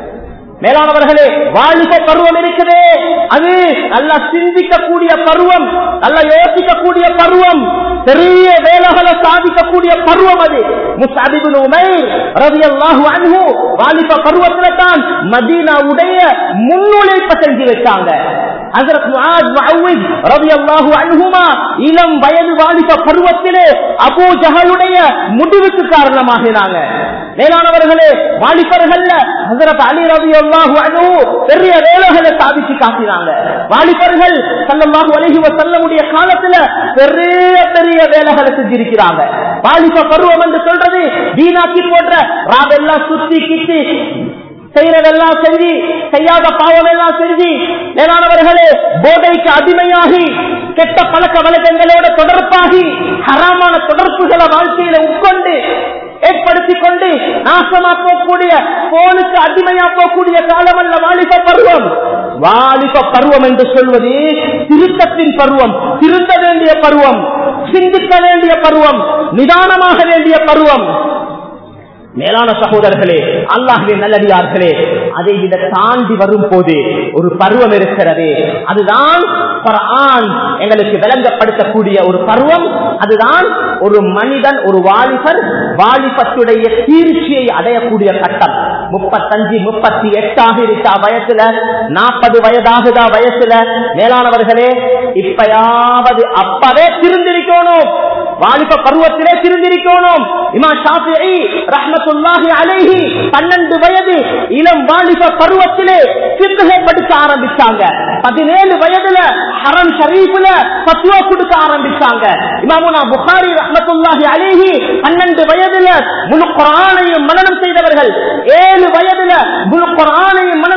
மேலானவர்களே வாலிப பருவம் இருக்குது அது நல்லா சிந்திக்கக்கூடிய பருவம் நல்லா யோசிக்கக்கூடிய பருவம் பெரிய வேலைகளை சாதிக்கக்கூடிய பருவம் அது முஸ்அபிபின் உமைர் ரலியல்லாஹு அன்ஹு வாலிப பருவத்துல தான் மதீனாவுடைய முன்னுழைப்பை செஞ்சு வச்சாங்க ஹஜரத் முஆத் முஅவ்வித் ரலியல்லாஹு அன்ஹுமா இளம் வயது வாலிப பருவத்திலே அபூ ஜஹலுடைய முடிவுக்கு காரணமாகினாங்க மேலானவர்களே வாலிபர்கள்ல ஹஜரத் அலி ரலியல்லாஹு அன்ஹு பெரிய வேலைகளை சாதிச்சு காட்டினாங்க வாலிபர்கள் ஸல்லல்லாஹு அலைஹி வஸல்லமுடைய காலத்துல பெரிய பெரிய வேலைகளை செஞ்சிருக்கிறாங்க வாலிப பருவம் என்று சொல்றது வீணாக்கி போன்ற ராவெல்லாம் சுத்தி கிட்டி செய்யறதெல்லாம் செஞ்சு செய்யாத பாவம் எல்லாம் செஞ்சு மேலானவர்களே போதைக்கு அடிமையாகி கெட்ட பழக்க வழக்கங்களோட தொடர்பாகி ஹராமான தொடர்புகளை வாழ்க்கையில உட்கொண்டு ஏற்படுத்திக் கொண்டு நாசமா போகக்கூடிய போனுக்கு அடிமையா போகக்கூடிய காலம் அல்ல வாலிப பருவம் வாலிப பருவம் என்று சொல்வது திருத்தத்தின் பருவம் திருந்த வேண்டிய பருவம் சிந்திக்க வேண்டிய பருவம் நிதானமாக வேண்டிய பருவம் மேலான சகோதரர்களே அல்லாஹுவே நல்லடியார்களே அதை விட தாண்டி வரும் போது ஒரு பருவம் இருக்கிறது அதுதான் குர்ஆன் எங்களுக்கு விளங்கப்படுத்தக்கூடிய ஒரு பருவம் அதுதான் ஒரு மனிதன் ஒரு வாலிபர் வாலிபத்துடைய தீர்ச்சியை அடையக்கூடிய கட்டம் முப்பத்தஞ்சு முப்பத்தி எட்டாக இருக்கா வயசுல நாற்பது வயதாகுதா வயசுல மேலானவர்களே இப்பயாவது அப்பவே திருந்திருக்கணும் வாலிப பருவத்திலே திருந்திருக்கணும் இமா ஷாஃபிஈ ரஹ்மத்துல்லாஹி அலைஹி 12 வயது இளம் வாலிப பருவத்திலே ஃபிக்ஹை படிக்க ஆரம்பிச்சாங்க 17 வயதுல ஹரம் ஷரீஃப்ல ஃபத்வா கொடுக்க ஆரம்பிச்சாங்க இமாமுனா புகாரி ரஹ்மத்துல்லாஹி அலைஹி 12 வயதுல முழு குர்ஆனையும் மனனம் செய்தவர்கள் 7 வயதுல முழு குர்ஆனையும் மனனம்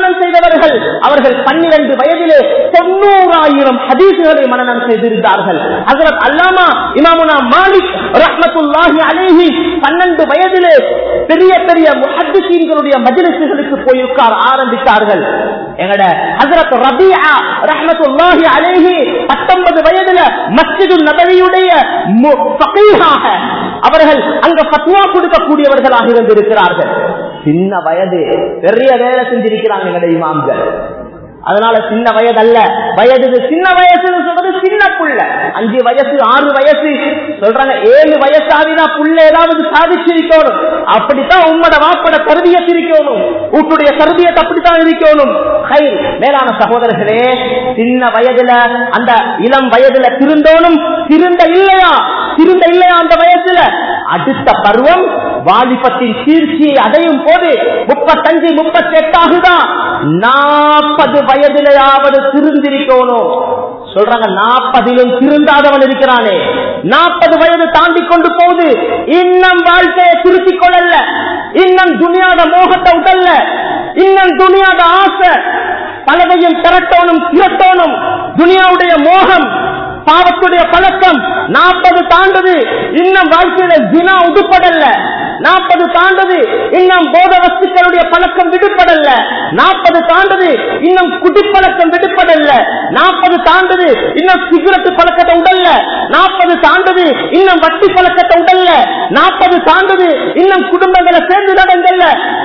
மனநம் செய்தவர்கள் அவர்கள் பன்னிரண்டு வயதிலே தொண்ணூறாயிரம் ஹதீசுகளை மனநம் செய்திருந்தார்கள் ஹசரத் அல்லாமா இமாமுனா மாலிக் ரஹ்மத்துல்லாஹி அலேஹி பன்னெண்டு வயதிலே பெரிய பெரிய முஹத்திசீன்களுடைய மஜிலிசுகளுக்கு போய் உட்கார ஆரம்பித்தார்கள் எங்கட ஹசரத் ரபியா ரஹ்மத்துல்லாஹி அலேஹி பத்தொன்பது வயதுல மஸ்ஜிது நபவியுடைய மு- ஃபகீஹாக அவர்கள் அங்க பத்வா கொடுக்கக்கூடியவர்களாக இருந்திருக்கிறார்கள் சின்ன வயது பெரிய வேலை செஞ்சிருக்கிறாங்க எங்கட இமாம்கள் அதனால சின்ன வயது அல்ல வயது சின்ன வயசுன்னு சொல்றது சின்ன புள்ள அஞ்சு வயசு ஆறு வயசு சொல்றாங்க ஏழு வயசு ஆகினா புள்ள ஏதாவது சாதிச்சிருக்கணும் அப்படித்தான் உம்மட வாப்பட கருதிய இருக்கணும் வீட்டுடைய கருதியத்தை அப்படித்தான் இருக்கணும் ஹை மேலான சகோதரர்களே சின்ன வயதுல அந்த இளம் வயதுல திருந்தோனும் திருந்த இல்லையா திருந்த இல்லையா அந்த வயசுல அடுத்த பருவம் வாலிபத்தின் சீர்ச்சியை அடையும் போது முப்பத்தஞ்சு முப்பத்தி எட்டாகுதான் நாற்பது வயதிலையாவது திருந்திருக்கணும் சொல்றாங்க நாற்பதிலும் திருந்தாதவன் இருக்கிறானே நாற்பது வயது தாண்டி கொண்டு போகுது இன்னும் வாழ்க்கையை திருத்திக் கொள்ளல இன்னும் துணியாத மோகத்தை உடல்ல இன்னும் துணியாத ஆசை பலதையும் திரட்டோனும் திரட்டோனும் துனியாவுடைய மோகம் பாவத்துடைய பழக்கம் நாற்பது தாண்டது இன்னும் வாழ்க்கையில தினா உடுப்படல்ல நாற்பது தாண்டது இன்னும் போத வஸ்துக்களுடைய பழக்கம் விடுபடல்ல நாற்பது தாண்டது இன்னும் குடிப்பழக்கம் விடுபடல்ல நாற்பது தாண்டது இன்னும் சிகரெட் பழக்கத்தை உடல்ல நாற்பது தாண்டது இன்னும் வட்டி பழக்கத்தை உடல்ல நாற்பது தாண்டது இன்னும் குடும்பங்களை சேர்ந்து நடங்கல்ல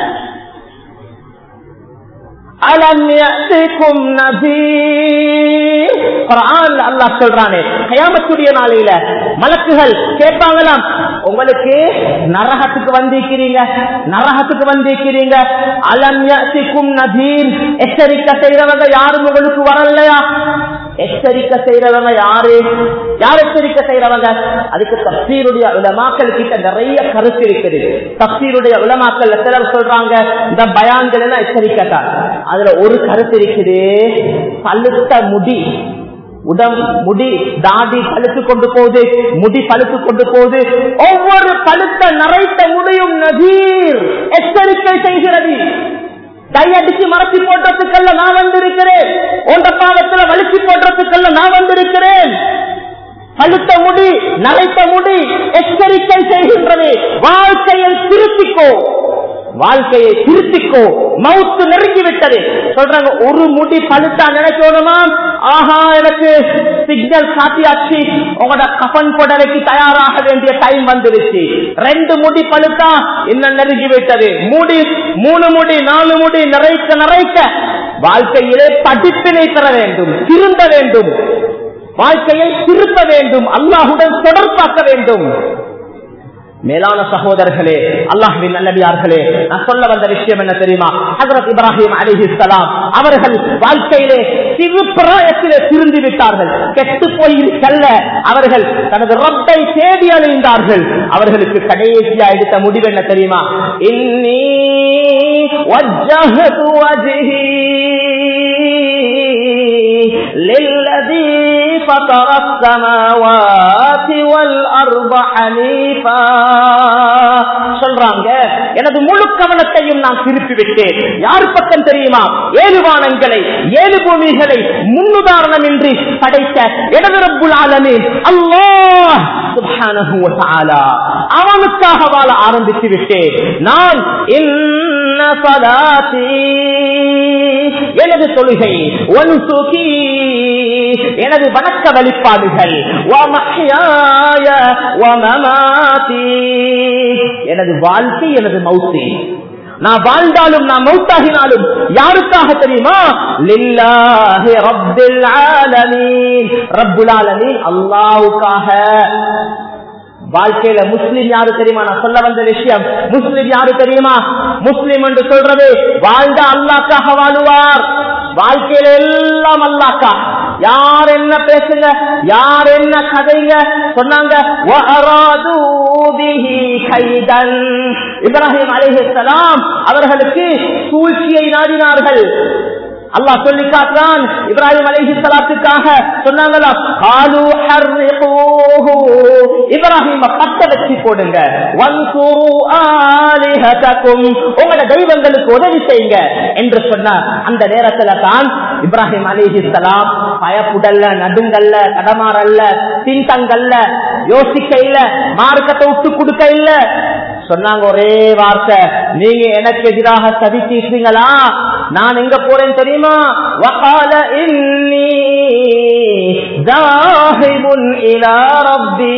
அலம் யஅதிக்கும் நதீர் குர்ஆன்ல அல்லாஹ் சொல்றானே கயாமத்துடைய நாளையில மலக்குகள் கேட்பாங்களாம் உங்களுக்கு நரகத்துக்கு வந்திருக்கிறீங்க நரகத்துக்கு வந்திருக்கிறீங்க அலம் யஅதிக்கும் நதீர் எச்சரிக்கை செய்றவங்க யாரும் உங்களுக்கு வரலையா எச்சரிக்கை செய்யறவங்க யாரு யார் எச்சரிக்கை செய்யறவங்க அதுக்கு தப்சீருடைய உலமாக்கள் கிட்ட நிறைய கருத்து இருக்குது தப்சீருடைய உலமாக்கள் சிலர் சொல்றாங்க இந்த பயான்கள் எல்லாம் எச்சரிக்கை தான் அதுல ஒரு கருத்து இருக்குது பழுத்த முடி உடம் முடி தாடி பழுத்து கொண்டு போகுது முடி பழுத்து கொண்டு போகுது ஒவ்வொரு பழுத்த நரைத்த முடியும் நதீர் எச்சரிக்கை செய்கிறது கையடிச்சு மறைச்சி போடுறதுக்கல்ல நான் வந்திருக்கிறேன் உண்ட பாவத்துல வலிச்சு போடுறதுக்கல்ல நான் வந்திருக்கிறேன் பழுத்த முடி நரைத்த முடி எச்சரிக்கை செய்கின்றது வாழ்க்கையை திருத்திக்கோ வாழ்க்கையை திருத்திக்கோ மவுத்து நெருங்கி விட்டது சொல்றாங்க ஒரு முடி பழுத்தா நினைக்கணுமா ஆஹா எனக்கு சிக்னல் காட்டியாச்சு உங்களோட கபன் புடவைக்கு தயாராக வேண்டிய டைம் வந்துருச்சு ரெண்டு முடி பழுத்தா இன்னும் நெருங்கி விட்டது முடி மூணு முடி நாலு முடி நிறைக்க நிறைக்க வாழ்க்கையிலே படிப்பினை பெற வேண்டும் திருந்த வேண்டும் வாழ்க்கையை திருத்த வேண்டும் அல்லாஹுடன் தொடர்பாக்க வேண்டும் மேலான சகோதரர்களே அல்லாஹுவின் நல்லடியார்களே நான் சொல்ல வந்த விஷயம் என்ன தெரியுமா ஹசரத் இப்ராஹிம் அலிஹிஸ்லாம் அவர்கள் வாழ்க்கையிலே சிறு பிராயத்திலே திருந்தி விட்டார்கள் கெட்டு போயிருக்கல்ல அவர்கள் தனது ரப்பை தேடி அழிந்தார்கள் அவர்களுக்கு கடைசியா எடுத்த முடிவு என்ன தெரியுமா இன்னி வஜ்ஜஹது வஜ்ஹி للذي فطر السماوات والأرض حنيفا சொல்றாங்க எனது முழு கவனத்தையும் நான் திருப்பி விட்டேன் யார் பக்கம் தெரியுமா ஏழு வானங்களை ஏழு பூமிகளை முன்னுதாரணமின்றி படைத்த இடது ரப்புல் ஆலமீன் அல்லாஹ் சுப்ஹானஹு வ தஆலா அவனுக்காக வாழ ஆரம்பித்து விட்டேன் நான் இன்ன சலாத்தி எனது தொழுகை ஒன்சுகி எனது வணக்க வழிபாடுகள் வமஹ்யாய வமமாதி எனது வாழ்க்கை எனது மௌத்தி நான் வாழ்ந்தாலும் நான் மௌத்தாகினாலும் யாருக்காக தெரியுமா லில்லாஹி ரப்பில் ஆலமீன் ரப்புல் ஆலமீன் அல்லாஹ்வுக்காக வாழ்க்கையில முஸ்லிம் யாரு தெரியுமா நான் சொல்ல வந்த விஷயம் முஸ்லிம் யாரு தெரியுமா முஸ்லிம் என்று சொல்றது வாழ்ந்த அல்லாக்காக வாழுவார் வாழ்க்கையில எல்லாம் அல்லாக்கா யார் என்ன பேசுங்க யார் என்ன கதைங்க சொன்னாங்க "வஅராது பிஹி கைதன்." இப்ராஹிம் அலைஹிஸ்ஸலாம் அவர்களுக்கு சூழ்ச்சியை நாடினார்கள் அல்லாஹ் சொல்லி காட்டுறான் இப்ராஹிம் அலைஹி ஸலாத்துக்காக சொன்னாங்களா காலு ஹர்ரிகூ வன்சூருஹு. இப்ராஹிம பத்த வச்சு போடுங்க வன்சூரு ஆலிஹதகும். உங்களோட தெய்வங்களுக்கு உதவி செய்யுங்க என்று சொன்ன அந்த நேரத்துல தான் இப்ராஹிம் அலிஹிஸ்லாம் பயப்புடல்ல நடுங்கல்ல கடமாறல்ல தின்தங்கல்ல யோசிக்க இல்ல மார்க்கத்தை விட்டு கொடுக்க இல்ல சொன்னாங்க ஒரே வார்த்தை நீங்க எனக்கு எதிராக சதி தீசுங்களா நான் எங்க போறேன் தெரியுமா வகால இன்னி ஜாஹிபுன் இலா ரப்பி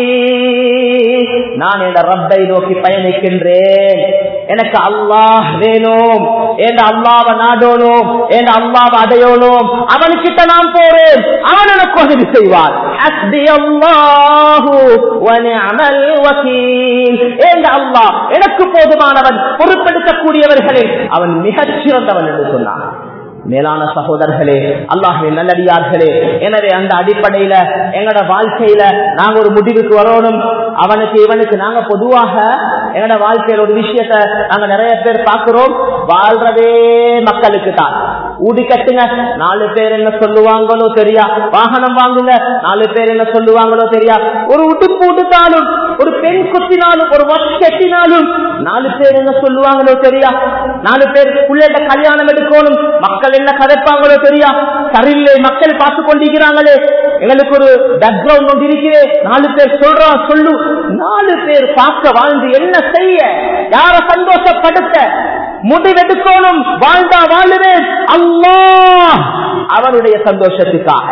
நான் என் ரப்பை நோக்கி பயணிக்கின்றேன் எனக்கு அல்லாஹ் வேணும் என் அல்லாவை நாடணும் என் அல்லாவை அடையணும் அவனுக்கிட்ட நான் போறேன் அவன் எனக்கு உதவி செய்வான் ஹஸ்பி அல்லாஹு வனிஅமல் வக்கீல் என் அல்லாஹ் எனக்கு போதுமானவன் பொறுப்பெடுக்கக்கூடியவர்களில் அவன் மிகச் சிறந்தவன் என்று சொன்னான் மேலான சகோதரர்களே அல்லாஹின் நல்லடியார்களே எனவே அந்த அடிப்படையில எங்களோட வாழ்க்கையில நாங்க ஒரு முடிவுக்கு வரணும் அவனுக்கு இவனுக்கு நாங்க பொதுவாக எங்களோட வாழ்க்கையில ஒரு விஷயத்த நாங்க நிறைய பேர் பார்க்கிறோம் வாழ்றதே மக்களுக்கு தான் ஊடி கட்டுங்க நாலு பேர் என்ன சொல்லுவாங்களோ தெரியா வாகனம் வாங்குங்க நாலு பேர் என்ன சொல்லுவாங்களோ தெரியா ஒரு உடுப்பு உடுத்தாலும் ஒரு பெண் குத்தினாலும் ஒரு வாட்ச் கட்டினாலும் நாலு பேர் என்ன சொல்லுவாங்களோ தெரியா நாலு பேர் பிள்ளைகிட்ட கல்யாணம் எடுக்கணும் மக்கள் என்ன கதைப்பாங்களோ தெரியா சரியில்லை மக்கள் பார்த்து கொண்டிருக்கிறாங்களே எங்களுக்கு ஒரு பேக்ரவுண்ட் ஒன்று இருக்கிறே நாலு பேர் சொல்றா சொல்லு நாலு பேர் பார்க்க வாழ்ந்து என்ன செய்ய யார சந்தோஷப்படுத்த முடிவெடுக்கணும் வாழ்ந்தா வாழுவேன் அல்லாஹ் அவருடைய சந்தோஷத்துக்காக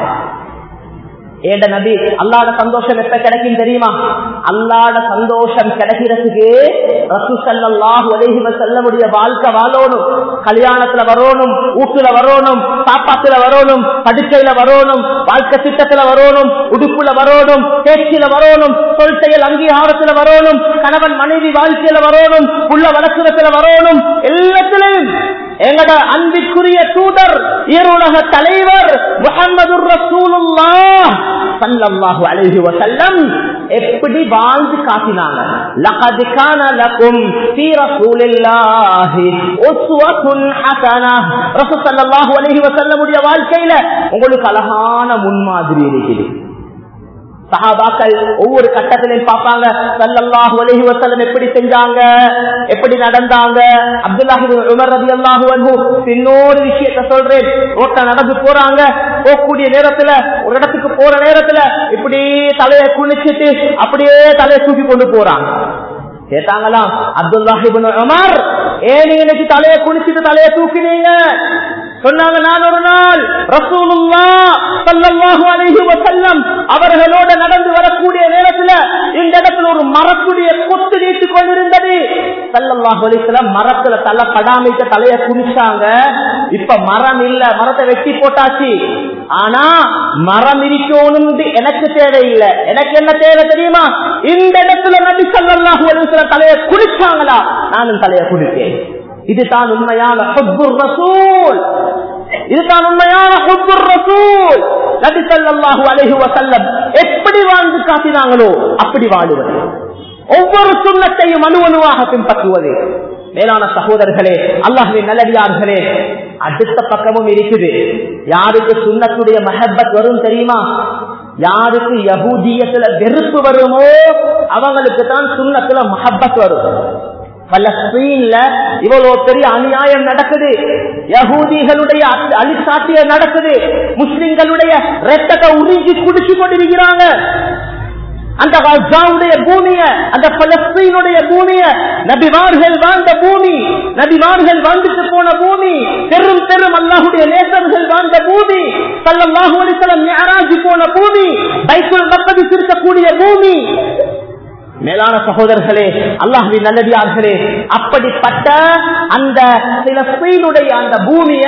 ஏண்ட நபி அல்லாட சந்தோஷம் எப்ப கிடைக்கும் தெரியுமா அல்லாட சந்தோஷம் கிடைக்கிறதுக்கு ரசூ ஸல்லல்லாஹு அலைஹி வஸல்லமுடைய வாழ்க்கை வாழணும் கல்யாணத்துல வரணும் ஊட்டுல வரணும் சாப்பாட்டுல வரணும் படுக்கையில வரணும் வாழ்க்கை திட்டத்துல வரணும் உடுப்புல வரணும் பேச்சில வரணும் சொல் செயல் அங்கீகாரத்துல வரணும் கணவன் மனைவி வாழ்க்கையில வரணும் உள்ள வளர்க்கிறதுல வரணும் எல்லாத்திலையும் எங்கட அன்பிற்குரிய தூதர் ஈருலக தலைவர் முகமது ரசூலுல்லாஹ் ஸல்லல்லாஹு அலைஹி வஸல்லம் எப்படி வாழ்ந்து காட்டினாங்க லகத் கான லகும் ஃபீ ரசூலில்லாஹி உஸ்வத்துன் ஹஸனஹ் ரசூல் ஸல்லல்லாஹு அலைஹி வஸல்லம் உடைய வாழ்க்கையில உங்களுக்கு அழகான முன்மாதிரி இருக்குது சஹாபாக்கள் ஒவ்வொரு கட்டத்திலையும் பார்ப்பாங்க சல்லல்லாஹு அலைஹி வஸல்லம் எப்படி செஞ்சாங்க எப்படி நடந்தாங்க அப்துல்லாஹி இப்னு உமர் ரலியல்லாஹு அன்ஹு இன்னொரு விஷயத்தை சொல்றேன் ரோட்ல நடந்து போறாங்க போகக்கூடிய நேரத்துல ஒரு இடத்துக்கு போற நேரத்துல இப்படி தலையை குளிச்சிட்டு அப்படியே தலையை தூக்கி கொண்டு போறாங்க கேட்டாங்களாம் அப்துல்லாஹி இப்னு உமர் ஏன் நீங்க இன்னைக்கு தலையை குளிச்சிட்டு தலையை தூக்கினீங்க சொன்னாங்க நான் ஒரு நாள் ரசூலுல்லா ஸல்லல்லாஹு அலைஹி வஸல்லம் அவர்களோட நடந்து வரக்கூடிய நேரத்துல இந்த இடத்துல ஒரு மரத்துடைய கொத்து நீட்டு கொண்டிருந்தது ஸல்லல்லாஹு அலைஹி வஸல்லம் மரத்துல தலை படாமைக்க தலைய குனிச்சாங்க இப்ப மரம் இல்ல மரத்தை வெட்டி போட்டாச்சு ஆனா மரம் இருக்கணும் எனக்கு தேவையில்லை எனக்கு என்ன தேவை தெரியுமா இந்த இடத்துல நபி ஸல்லல்லாஹு அலைஹி வஸல்லம் தலைய குளிச்சாங்களா நானும் தலைய குளித்தேன் இதுதான் உண்மையான ஹுப்புர் ரசூல் இதுதான் உண்மையான ஹுப்புர் ரசூல் நபி ஸல்லல்லாஹு அலைஹி வஸல்லம் எப்படி வாழ்ந்து காட்டினாங்களோ அப்படி வாழுவது ஒவ்வொரு சுண்ணத்தையும் அணு அணுவாக பின்பற்றுவது மேலான சகோதரர்களே அல்லாஹ்வின் நல்லடியார்களே அடுத்த பக்கமும் இருக்குது யாருக்கு சுண்ணத்துடைய மஹப்பத் வரும் தெரியுமா யாருக்கு யகூதியத்துல வெறுப்பு வருமோ அவங்களுக்கு தான் சுண்ணத்துல மஹப்பத் வரும் பலஸ்தீன்ல இவ்வளவு பெரிய அநியாயம் நடக்குது யகூதிகளுடைய அழிசாட்டிய நடக்குது முஸ்லிம்களுடைய ரத்தத்தை உறிஞ்சி குடிச்சு கொண்டிருக்கிறாங்க அந்த கசாவுடைய பூமிய அந்த பலஸ்தீனுடைய பூமிய நபிமார்கள் வாழ்ந்த பூமி நபிமார்கள் வாழ்ந்துட்டு போன பூமி பெரும் பெரும் அல்லாஹுடைய நேசர்கள் வாழ்ந்த பூமி சல்லல்லாஹு அலைஹி வஸல்லம் மிஅராஜ் போன பூமி பைத்துல் மக்தஸ் இருக்கக்கூடிய பூமி மேலான சகோதரர்களே அல்லாஹுவின் நல்லடியார்களே அப்படிப்பட்ட அந்த சிலஸ்தீனுடைய அந்த பூமிய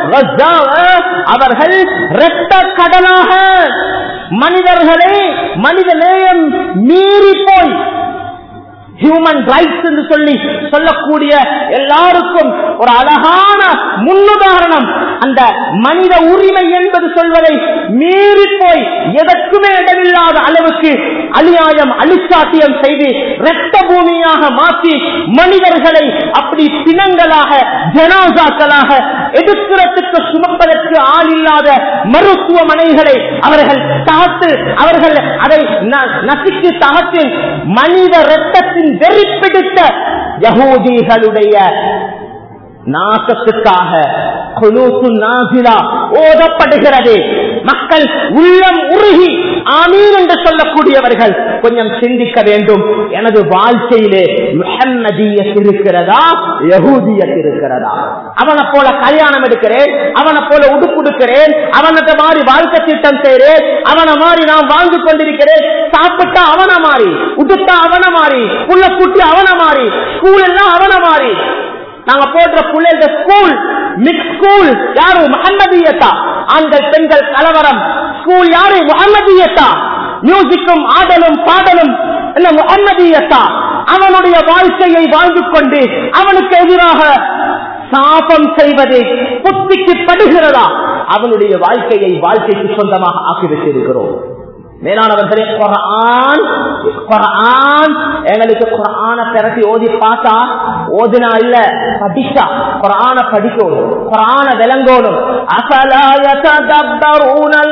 அவர்கள் இரத்த கடலாக மனிதர்களை மனித நேயம் மீறி போய் ஹியூமன் ரைட்ஸ் என்று சொல்லி சொல்லக்கூடிய எல்லாருக்கும் ஒரு அழகான முன்னுதாரணம் அந்த மனித உரிமை என்பது சொல்வதை மீறி போய் எதற்குமே இடமில்லாத அளவுக்கு அநியாயம் அழிச்சாட்டியம் செய்து இரத்த பூமியாக மாற்றி மனிதர்களை அப்படி பிணங்களாக ஜனாசாக்களாக எடுக்கிறதுக்கு சுமப்பதற்கு ஆள் இல்லாத மருத்துவமனைகளை அவர்கள் தாத்து அவர்கள் அதை ந- நசுக்கி தாத்து மனித இரத்தத்தின் வெறி பிடித்த யகூதிகளுடைய நாசத்துக்காக குலூசு நாசிலா ஓதப்படுகிறது மக்கள் உள்ளம் உருகி ஆமீன் என்று சொல்லக்கூடியவர்கள் கொஞ்சம் சிந்திக்க வேண்டும் எனது வாழ்க்கையிலே முஹம்மதியத் இருக்கிறதா யகூதியத் இருக்கிறதா அவனை போல கல்யாணம் எடுக்கிறேன் அவனை போல உடுப்புடுக்கிறேன் அவனத்தை மாதிரி வாழ்க்கை திட்டம் செய்கிறேன் அவனை மாதிரி நான் வாழ்ந்து கொண்டிருக்கிறேன் சாப்பிட்டா அவனை மாறி உடுத்தா அவனை மாறி புள்ள குட்டி அவனை மாறி ஸ்கூல் எல்லாம் அவனை மாறி நாங்க போடுற பிள்ளைங்க ஸ்கூல் மிக்ஸ் ஸ்கூல் யாரு முகமதியத்தா ஆண்கள் பெண்கள் கலவரம் ஸ்கூல் யாரு முகமதியத்தா மியூசிக்கும் ஆடலும் பாடலும் என்ன முகமதியத்தா அவனுடைய வாழ்க்கையை வாழ்ந்து கொண்டு அவனுக்கு எதிராக சாபம் செய்வது புத்திக்கு படுகிறதா அவனுடைய வாழ்க்கையை வாழ்க்கைக்கு சொந்தமாக ஆக்கி வச்சிருக்கிறோம் மேலானவர்களே குரான் குரான் எங்களுக்கு குரான திரட்டி ஓதி பார்த்தா ஓதுனா இல்ல படிச்சா குரான படிக்கணும் குரான விளங்கணும் அசலா யததப்பரூனல்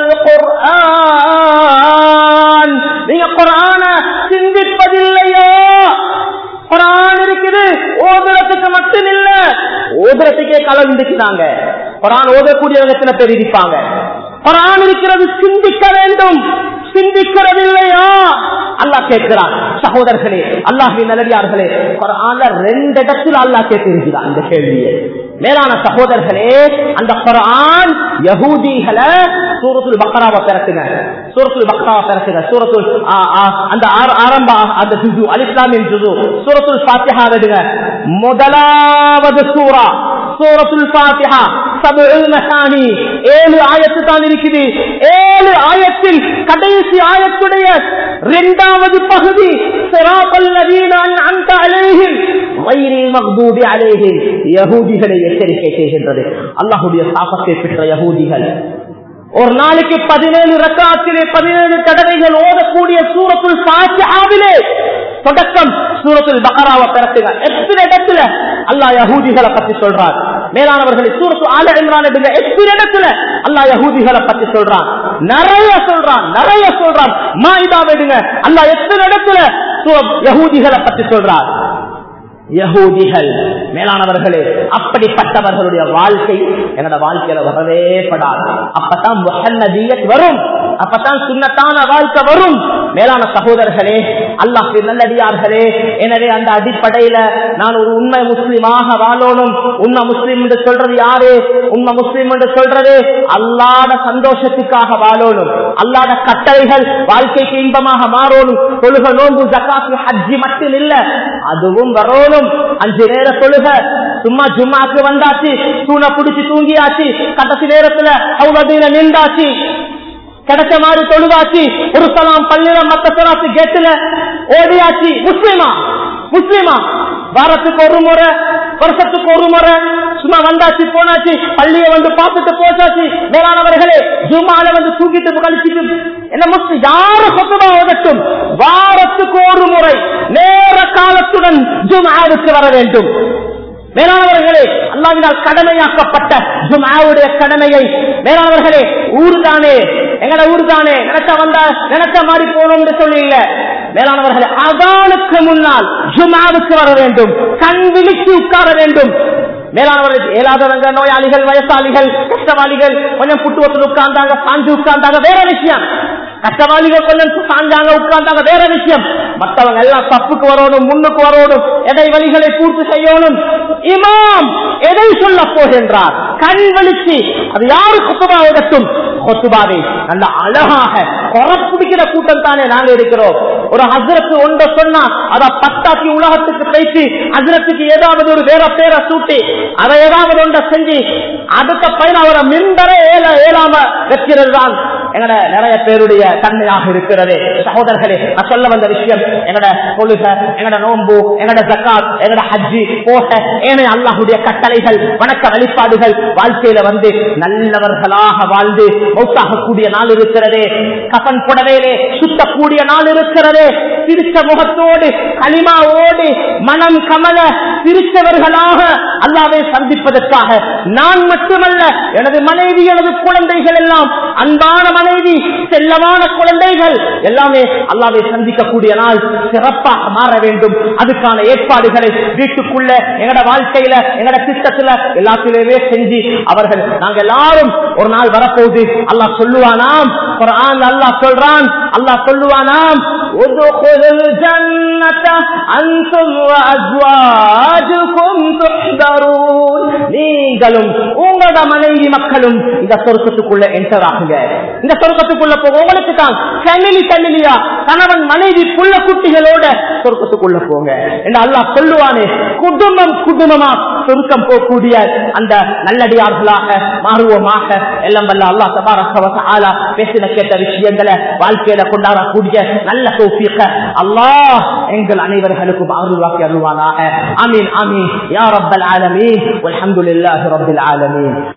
குர்ஆன் நீங்க குரான சிந்திப்பதில்லையோ குரான் இருக்குது ஓதுறதுக்கு மட்டும் இல்ல ஓதுறதுக்கே கலந்துக்கிறாங்க குரான் ஓதக்கூடியவங்க எத்தனை பேர் இருப்பாங்க குரான் இருக்கிறது சிந்திக்க வேண்டும் சிந்திக்கிறது இல்லையா அல்லாஹ் கேட்கிறான் சகோதரர்களே அல்லாஹின் நல்லடியார்களே குரான்ல ரெண்டு இடத்துல அல்லாஹ் கேட்டிருக்கிறான் இந்த கேள்வியை மேலான சகோதரர்களே அந்த குரான் யகூதிகளை சூரத்துல் பக்ராவை பிறக்குங்க சூரத்துல் பக்ராவை பிறக்குங்க சூரத்துல் ஆ, ஆ, அந்த ஆர- ஆரம்ப அந்த ஜுஜு அல் இஸ்லாமின் ஜுஜு சூரத்துல் ஃபாத்திஹா எடுங்க முதலாவது சூரா சூரத்துல் ஃபாத்திஹா சபுல் மசானி ஏழு ஆயத்து தான் இருக்குது ஏழு ஆயத்தில் கடைசி ஆயத்துடைய இரண்டாவது பகுதி சிராபல் நவீன அந்த அலேஹில் வயிறில் மக்தூபி அலேஹில் யகூதிகளை எச்சரிக்கை செய்கின்றது அல்லாஹுடைய சாபத்தை பெற்ற யகூதிகள் ஒரு நாளைக்கு பதினேழு ரக்காத்திலே பதினேழு தடவைகள் ஓதக்கூடிய சூரத்துல் சாட்சியாவிலே தொடக்கம் சூரத்துல் பகராவை பிறத்துங்க எத்தனை இடத்துல அல்லாஹ் யகூதிகளை பத்தி சொல்றார் மேலானவர்களை சூரத்து ஆல இம்ரான் எடுங்க எத்தனை இடத்துல அல்லாஹ் யகூதிகளை பத்தி சொல்றான் நிறைய சொல்றான் நிறைய சொல்றான் மாயிதா எடுங்க அல்லாஹ் எத்தனை இடத்துல சூ- யகூதிகளை பத்தி சொல்றார் யகூதிகள் மேலானவர்களே அப்படிப்பட்டவர்களுடைய வாழ்க்கை என்னோட வாழ்க்கையில வரவே படாது அப்பதான் முஹம்மதியத் வரும் அப்பதான் சுண்ணத்தான வாழ்க்கை வரும் மேலான சகோதரர்களே அல்லாஹ் நல்லடியார்களே எனவே அந்த அடிப்படையில நான் ஒரு உண்மை முஸ்லிமாக வாழணும் உண்மை முஸ்லிம் என்று சொல்றது யாரு உண்மை முஸ்லிம் என்று சொல்றது அல்லாத சந்தோஷத்துக்காக வாழணும் அல்லாத கட்டளைகள் வாழ்க்கைக்கு இன்பமாக மாறணும் தொழுக நோன்பு ஜக்காத்து ஹஜ்ஜி மட்டும் இல்ல அதுவும் வரணும் அஞ்சு நேர தொழுக சும்மா ஜும்மாக்கு வந்தாச்சு தூணை பிடிச்சு தூங்கியாச்சு கடைசி நேரத்துல அவ்வளவு நின்றாச்சு கிடைச்ச மாதிரி தொழுவாச்சு ஒரு சலாம் பள்ளியில மத்த சலாத்து கேட்டுல ஓடியாச்சு முஸ்லிமா முஸ்லிமா வாரத்துக்கு ஒரு முறை வருஷத்துக்கு ஒரு முறை சும்மா வந்தாச்சு போனாச்சு பள்ளியை வந்து பார்த்துட்டு போச்சாச்சு மேலானவர்களே ஜும்மால வந்து தூக்கிட்டு கழிச்சிட்டு என்ன முஸ்லிம் யாரு சொந்தமா ஓதட்டும் வாரத்துக்கு ஒரு முறை நேர காலத்துடன் ஜும்மாவுக்கு வர வேண்டும் மேலானவர்களே அல்லாவினால் கடமையாக்கப்பட்ட ஜுமாவுடைய கடமையை மேலானவர்களே ஊர் தானே எங்கட ஊர் தானே நினைச்ச வந்தா நினைச்ச மாதிரி போகணும்னு சொல்லி இல்ல மேலானவர்களே அதானுக்கு முன்னால் ஜுமாவுக்கு வர வேண்டும் கண் விழித்து உட்கார வேண்டும் மேலானவர்கள் ஏழாதவங்க நோயாளிகள் வயசாளிகள் கஷ்டவாளிகள் கொஞ்சம் புட்டுவத்தில் உட்கார்ந்தாங்க சாஞ்சு உட்கார்ந்தாங்க வேற விஷயம் கஷ்டவாளிகள் கொஞ்சம் சாஞ்சாங்க உட்கார்ந்தாங்க வேற விஷயம் மற்றவங்க எல்லாம் தப்புக்கு வரணும் முன்னுக்கு வரணும் இடைவெளிகளை பூர்த்தி செய்யணும் இமாம் எதை சொல்ல போகின்றார் கண் வெளிச்சு அது யாரு கொத்துபா விடட்டும் கொத்துபாவை நல்ல அழகாக குறப்பிடிக்கிற கூட்டம் தானே நாங்க இருக்கிறோம் ஒரு ஹசரத்து ஒன்றை சொன்னா அத பத்தாக்கி உலகத்துக்கு பேசி ஹசரத்துக்கு ஏதாவது ஒரு வேற பேரை சூட்டி அதை ஏதாவது ஒன்றை செஞ்சு அடுத்த பையன் அவரை மின்பரை ஏல ஏலாம வைக்கிறது தான் எங்கட நிறைய பேருடைய தன்மையாக இருக்கிறது சகோதரர்களே நான் சொல்ல வந்த விஷயம் எங்கட தொழுக எங்கட நோன்பு எங்கட ஜக்காத் எங்கட ஹஜ்ஜி போக ஏனைய அல்லாஹுடைய கட்டளைகள் வணக்க வழிபாடுகள் வாழ்க்கையில வந்து நல்லவர்களாக வாழ்ந்து மௌத்தாகக்கூடிய நாள் இருக்கிறதே கபன் புடவையிலே சுத்தக்கூடிய நாள் இருக்கிறதே சிரிச்ச முகத்தோடு களிமாவோடு மனம் கமல சிரித்தவர்களாக அல்லாவை சந்திப்பதற்காக நான் மட்டுமல்ல எனது மனைவி எனது குழந்தைகள் எல்லாம் அன்பான மனைவி செல்லமான குழந்தைகள் எல்லாமே அல்லாவை சந்திக்கக்கூடிய நாள் சிறப்பாக மாற வேண்டும் அதுக்கான ஏற்பாடுகளை வீட்டுக்குள்ள எங்கட வாழ்க்கையில எங்கட திட்டத்துல எல்லாத்திலுமே செஞ்சு அவர்கள் நாங்க எல்லாரும் ஒரு நாள் வரப்போகுது அல்லாஹ் சொல்லுவானாம் குர்ஆன் அல்லாஹ் சொல்றான் அல்லாஹ் சொல்லுவானாம் ادخلوا الجنة أنتم وأزواجكم تحضرون நீங்களும் உங்களோட மனைவி மக்களும் இந்த சொர்க்கத்துக்குள்ள என்டர் ஆகுங்க இந்த சொர்க்கத்துக்குள்ள போக உங்களுக்கு தான் ஃபேமிலி ஃபேமிலியா கணவன் மனைவி புள்ள குட்டிகளோட சொர்க்கத்துக்குள்ள போங்க என்று அல்லாஹ் சொல்லுவானே குடும்பம் குடும்பமா சொர்க்கம் போகக்கூடிய அந்த நல்லடியார்களாக மாறுவோமாக எல்லாம் வல்ல அல்லாஹ் தபாரக ஆலா பேசின கேட்ட விஷயங்களை வாழ்க்கையில கொண்டாடக்கூடிய நல்ல தௌஃபீக அல்லாஹ் எங்கள் அனைவர்களுக்கும் அருள்வாக்கி அருள்வானாக ஆமீன் ஆமீன் யா ரப்பல் ஆலமீன் வல்ஹம்துலில்லாஹி ரப்பில் ஆலமீன்